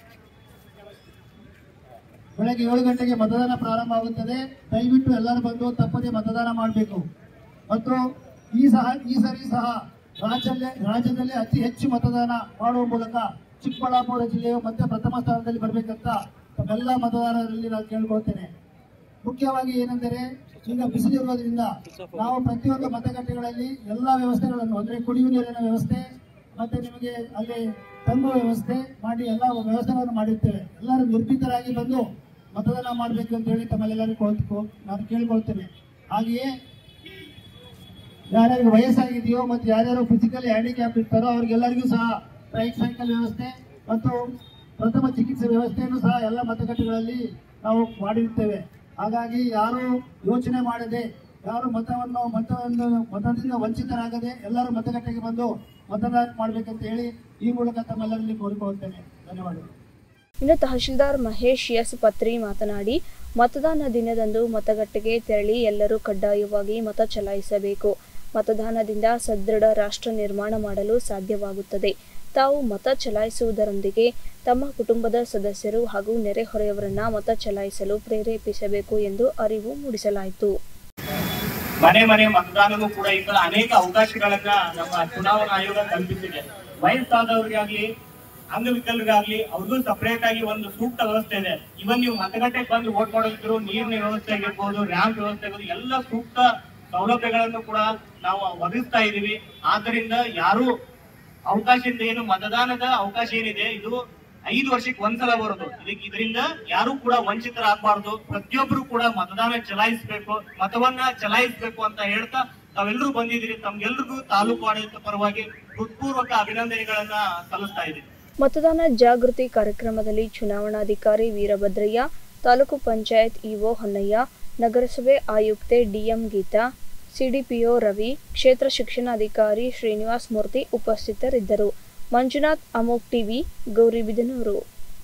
ಬೆಳಗ್ಗೆ ಏಳು ಗಂಟೆಗೆ ಮತದಾನ ಪ್ರಾರಂಭ ಆಗುತ್ತದೆ ದಯವಿಟ್ಟು ಎಲ್ಲರೂ ಬಂದು ತಪ್ಪದೆ ಮತದಾನ ಮಾಡಬೇಕು ಮತ್ತು ಈ ಸಹ ಈ ಸರಿ ಸಹ ರಾಜ್ಯದಲ್ಲೇ ರಾಜ್ಯದಲ್ಲೇ ಅತಿ ಹೆಚ್ಚು ಮತದಾನ ಮಾಡುವ ಮೂಲಕ ಚಿಕ್ಕಬಳ್ಳಾಪುರ ಜಿಲ್ಲೆಯು ಮತ್ತೆ ಪ್ರಥಮ ಸ್ಥಾನದಲ್ಲಿ ಬರಬೇಕಂತ ತಮ್ಮೆಲ್ಲ ಮತದಾರರಲ್ಲಿ ನಾನು ಕೇಳ್ಕೊಳ್ತೇನೆ ಮುಖ್ಯವಾಗಿ ಏನೆಂದರೆ ಈಗ ಬಿಸಿಲಿರುವುದರಿಂದ ನಾವು ಪ್ರತಿಯೊಂದು ಮತಗಟ್ಟೆಗಳಲ್ಲಿ ಎಲ್ಲ ವ್ಯವಸ್ಥೆಗಳನ್ನು ಅಂದರೆ ಕುಡಿಯುವ ನೀರಿನ ವ್ಯವಸ್ಥೆ ಮತ್ತೆ ನಿಮಗೆ ಅಲ್ಲಿ ತಂಗುವ ವ್ಯವಸ್ಥೆ ಮಾಡಿ ಎಲ್ಲ ವ್ಯವಸ್ಥೆಗಳನ್ನು ಮಾಡಿರ್ತೇವೆ ಎಲ್ಲರೂ ನಿರ್ಭೀತರಾಗಿ ಬಂದು ಮತದಾನ ಮಾಡಬೇಕು ಅಂತ ಹೇಳಿ ತಮ್ಮೆಲ್ಲರಿಗೂ ಕೋಲ್- ನಾನು ಕೇಳ್ಕೊಳ್ತೇನೆ ಹಾಗೆಯೇ ಯಾರ್ಯಾರಿಗೆ ವಯಸ್ಸಾಗಿದೆಯೋ ಮತ್ತು ಯಾರ್ಯಾರು ಫಿಸಿಕಲಿ ಹ್ಯಾಂಡಿಕ್ಯಾಪ್ ಇರ್ತಾರೋ ಅವ್ರಿಗೆಲ್ಲರಿಗೂ ಸಹ ಟ್ರೈಕ್ ಸೈಕಲ್ ವ್ಯವಸ್ಥೆ ಮತ್ತು ಪ್ರಥಮ ಚಿಕಿತ್ಸೆ ವ್ಯವಸ್ಥೆಯನ್ನು ಸಹ ಎಲ್ಲ ಮತಗಟ್ಟೆಗಳಲ್ಲಿ ನಾವು ಮಾಡಿರ್ತೇವೆ ಹಾಗಾಗಿ ಯಾರು ಯೋಚನೆ ಮಾಡದೆ ಯಾರು ಮತವನ್ನು ಮತವನ್ನು ಮತದಿಂದ ವಂಚಿತರಾಗದೆ ಎಲ್ಲರೂ ಮತಗಟ್ಟೆಗೆ ಬಂದು ಮತದಾನ ಮಾಡಬೇಕಂತ ಹೇಳಿ ಈ ಮೂಲಕ ತಮ್ಮೆಲ್ಲರಲ್ಲಿ ಕೋರಿಕೊಳ್ಳುತ್ತೇನೆ ಧನ್ಯವಾದಗಳು ಇನ್ನು ತಹಶೀಲ್ದಾರ್ ಮಹೇಶ್ ಎಸ್ ಪತ್ರಿ ಮಾತನಾಡಿ ಮತದಾನ ದಿನದಂದು ಮತಗಟ್ಟೆಗೆ ತೆರಳಿ ಎಲ್ಲರೂ ಕಡ್ಡಾಯವಾಗಿ ಮತ ಚಲಾಯಿಸಬೇಕು ಮತದಾನದಿಂದ ಸದೃಢ ರಾಷ್ಟ್ರ ನಿರ್ಮಾಣ ಮಾಡಲು ಸಾಧ್ಯವಾಗುತ್ತದೆ ತಾವು ಮತ ಚಲಾಯಿಸುವುದರೊಂದಿಗೆ ತಮ್ಮ ಕುಟುಂಬದ ಸದಸ್ಯರು ಹಾಗೂ ನೆರೆಹೊರೆಯವರನ್ನ ಮತ ಚಲಾಯಿಸಲು ಪ್ರೇರೇಪಿಸಬೇಕು ಎಂದು ಅರಿವು ಮೂಡಿಸಲಾಯಿತು ಮನೆ ಮನೆ ಮತದಾನವೂ ಕೂಡ ಈ ತರ ಅನೇಕ ಅವಕಾಶಗಳನ್ನ ನಮ್ಮ ಚುನಾವಣಾ ಆಯೋಗ ಕಲ್ಪಿಸಿದೆ ವಯಸ್ಸಾದವರಿಗಾಗ್ಲಿ ಅಂಗವಿಕಲರಿಗಾಗ್ಲಿ ಅವ್ರಿಗೂ ಸಪರೇಟ್ ಆಗಿ ಒಂದು ಸೂಕ್ತ ವ್ಯವಸ್ಥೆ ಇದೆ ಇವನ್ ನೀವು ಮತಗಟ್ಟೆಗೆ ಬಂದು ವೋಟ್ ಮಾಡೋದಿದ್ರು ನೀರಿನ ವ್ಯವಸ್ಥೆ ಆಗಿರ್ಬೋದು ರ್ಯಾಂಪ್ ವ್ಯವಸ್ಥೆ ಆಗಿರ್ಬೋದು ಎಲ್ಲ ಸೂಕ್ತ ಸೌಲಭ್ಯಗಳನ್ನು ಕೂಡ ನಾವು ಒದಗಿಸ್ತಾ ಇದೀವಿ ಆದ್ದರಿಂದ ಯಾರು ಅವಕಾಶದಿಂದ ಏನು ಮತದಾನದ ಅವಕಾಶ ಏನಿದೆ ಇದು ಐದು ವರ್ಷಕ್ಕೆ ಒಂದ್ಸಲ ಬರೋದು ಇದಕ್ಕೆ ಇದರಿಂದ ಯಾರು ಕೂಡ ವಂಚಿತರಾಗಬಾರ್ದು ಪ್ರತಿಯೊಬ್ಬರು ಕೂಡ ಮತದಾನ ಚಲಾಯಿಸಬೇಕು ಮತವನ್ನ ಚಲಾಯಿಸಬೇಕು ಅಂತ ಹೇಳ್ತಾ ತಾವೆಲ್ಲರೂ ಬಂದಿದ್ದೀರಿ ತಮ್ಗೆಲ್ರಿಗೂ ತಾಲೂಕು ಆಡಳಿತ ಪರವಾಗಿ ಹೃತ್ಪೂರ್ವಕ ಅಭಿನಂದನೆಗಳನ್ನ ಸಲ್ಲಿಸ್ತಾ ಇದ್ದೀನಿ ಮತದಾನ ಜಾಗೃತಿ ಕಾರ್ಯಕ್ರಮದಲ್ಲಿ ಚುನಾವಣಾಧಿಕಾರಿ ವೀರಭದ್ರಯ್ಯ ತಾಲೂಕು ಪಂಚಾಯತ್ ಇಒ ಹೊನ್ನಯ್ಯ ನಗರಸಭೆ ಆಯುಕ್ತೆ ಡಿಎಂ ಗೀತಾ ಸಿಡಿಪಿಒ ರವಿ ಕ್ಷೇತ್ರ ಶಿಕ್ಷಣಾಧಿಕಾರಿ ಶ್ರೀನಿವಾಸ್ ಮೂರ್ತಿ ಉಪಸ್ಥಿತರಿದ್ದರು ಮಂಜುನಾಥ್ ಅಮೋಕ್ ಟಿವಿ ಗೌರಿಬಿದನೂರು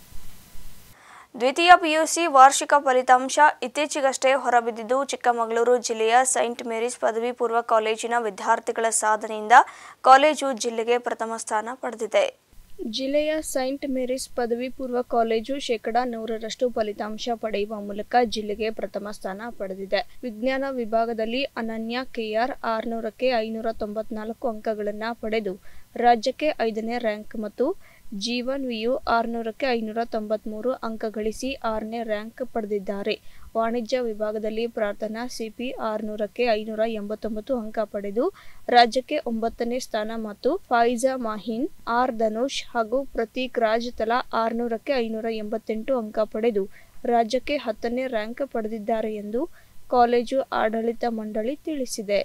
ದ್ವಿತೀಯ ಪಿಯುಸಿ ವಾರ್ಷಿಕ ಫಲಿತಾಂಶ ಇತ್ತೀಚೆಗಷ್ಟೇ ಹೊರಬಿದ್ದಿದ್ದು ಚಿಕ್ಕಮಗಳೂರು ಜಿಲ್ಲೆಯ ಸೈಂಟ್ ಮೇರೀಸ್ ಪದವಿ ಪೂರ್ವ ಕಾಲೇಜಿನ ವಿದ್ಯಾರ್ಥಿಗಳ ಸಾಧನೆಯಿಂದ ಕಾಲೇಜು ಜಿಲ್ಲೆಗೆ ಪ್ರಥಮ ಸ್ಥಾನ ಪಡೆದಿದೆ ಜಿಲ್ಲೆಯ ಸೈಂಟ್ ಮೇರೀಸ್ ಪದವಿ ಪೂರ್ವ ಕಾಲೇಜು ಶೇಕಡಾ ನೂರರಷ್ಟು ಫಲಿತಾಂಶ ಪಡೆಯುವ ಮೂಲಕ ಜಿಲ್ಲೆಗೆ ಪ್ರಥಮ ಸ್ಥಾನ ಪಡೆದಿದೆ ವಿಜ್ಞಾನ ವಿಭಾಗದಲ್ಲಿ ಅನನ್ಯ ಕೆಆರ್ ಆರುನೂರಕ್ಕೆ ಐನೂರ ತೊಂಬತ್ನಾಲ್ಕು ಅಂಕಗಳನ್ನು ಪಡೆದು ರಾಜ್ಯಕ್ಕೆ ಐದನೇ ರ್ಯಾಂಕ್ ಮತ್ತು ಜೀವನ್ ವಿಯು ಆರುನೂರಕ್ಕೆ ಐನೂರ ತೊಂಬತ್ಮೂರು ಅಂಕ ಗಳಿಸಿ ಆರನೇ ರ್ಯಾಂಕ್ ಪಡೆದಿದ್ದಾರೆ ವಾಣಿಜ್ಯ ವಿಭಾಗದಲ್ಲಿ ಪ್ರಾರ್ಥನಾ ಸಿಪಿ ಆರುನೂರಕ್ಕೆ ಐನೂರ ಎಂಬತ್ತೊಂಬತ್ತು ಅಂಕ ಪಡೆದು ರಾಜ್ಯಕ್ಕೆ ಒಂಬತ್ತನೇ ಸ್ಥಾನ ಮತ್ತು ಫಾಯಿಜಾ ಮಾಹಿನ್ ಆರ್ ಧನುಷ್ ಹಾಗೂ ಪ್ರತೀಕ್ ರಾಜ್ ತಲಾ ಆರುನೂರಕ್ಕೆ ಐನೂರ ಎಂಬತ್ತೆಂಟು ಅಂಕ ಪಡೆದು ರಾಜ್ಯಕ್ಕೆ ಹತ್ತನೇ ರ್ಯಾಂಕ್ ಪಡೆದಿದ್ದಾರೆ ಎಂದು ಕಾಲೇಜು ಆಡಳಿತ ಮಂಡಳಿ ತಿಳಿಸಿದೆ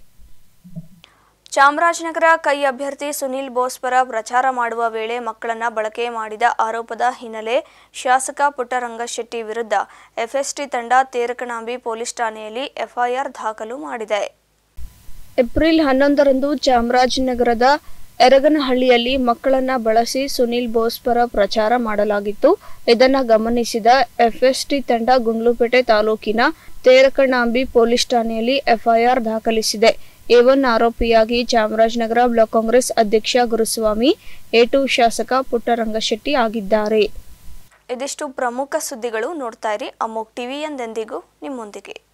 ಚಾಮರಾಜನಗರ ಕೈ ಅಭ್ಯರ್ಥಿ ಸುನಿಲ್ ಬೋಸ್ ಪರ ಪ್ರಚಾರ ಮಾಡುವ ವೇಳೆ ಮಕ್ಕಳನ್ನ ಬಳಕೆ ಮಾಡಿದ ಆರೋಪದ ಹಿನ್ನೆಲೆ ಶಾಸಕ ಪುಟ್ಟರಂಗಶೆಟ್ಟಿ ವಿರುದ್ಧ ಎಫ್ಎಸ್ಟಿ ತಂಡ ತೇರಕಣಾಂಬಿ ಪೊಲೀಸ್ ಠಾಣೆಯಲ್ಲಿ ಎಫ್ಐಆರ್ ದಾಖಲು ಮಾಡಿದೆ ಏಪ್ರಿಲ್ ಹನ್ನೊಂದರಂದು ಚಾಮರಾಜನಗರದ ಎರಗನಹಳ್ಳಿಯಲ್ಲಿ ಮಕ್ಕಳನ್ನ ಬಳಸಿ ಸುನಿಲ್ ಬೋಸ್ ಪರ ಪ್ರಚಾರ ಮಾಡಲಾಗಿತ್ತು ಇದನ್ನ ಗಮನಿಸಿದ ಎಫ್ಎಸ್ಟಿ ತಂಡ ಗುಂಡ್ಲುಪೇಟೆ ತಾಲೂಕಿನ ತೇರಕಣಾಂಬಿ ಪೊಲೀಸ್ ಠಾಣೆಯಲ್ಲಿ ಎಫ್ಐಆರ್ ದಾಖಲಿಸಿದೆ ಎ ಒನ್ ಆರೋಪಿಯಾಗಿ ಚಾಮರಾಜನಗರ ಬ್ಲಾಕ್ ಕಾಂಗ್ರೆಸ್ ಅಧ್ಯಕ್ಷ ಗುರುಸ್ವಾಮಿ ಎ ಟು ಶಾಸಕ ಪುಟ್ಟರಂಗಶೆಟ್ಟಿ ಆಗಿದ್ದಾರೆ ಇದಿಷ್ಟು ಪ್ರಮುಖ ಸುದ್ದಿಗಳು ನೋಡ್ತಾ ಇರಿ ಅಮೋಕ್ ಟಿವಿ ಎಂದೆಂದಿಗೂ ನಿಮ್ಮೊಂದಿಗೆ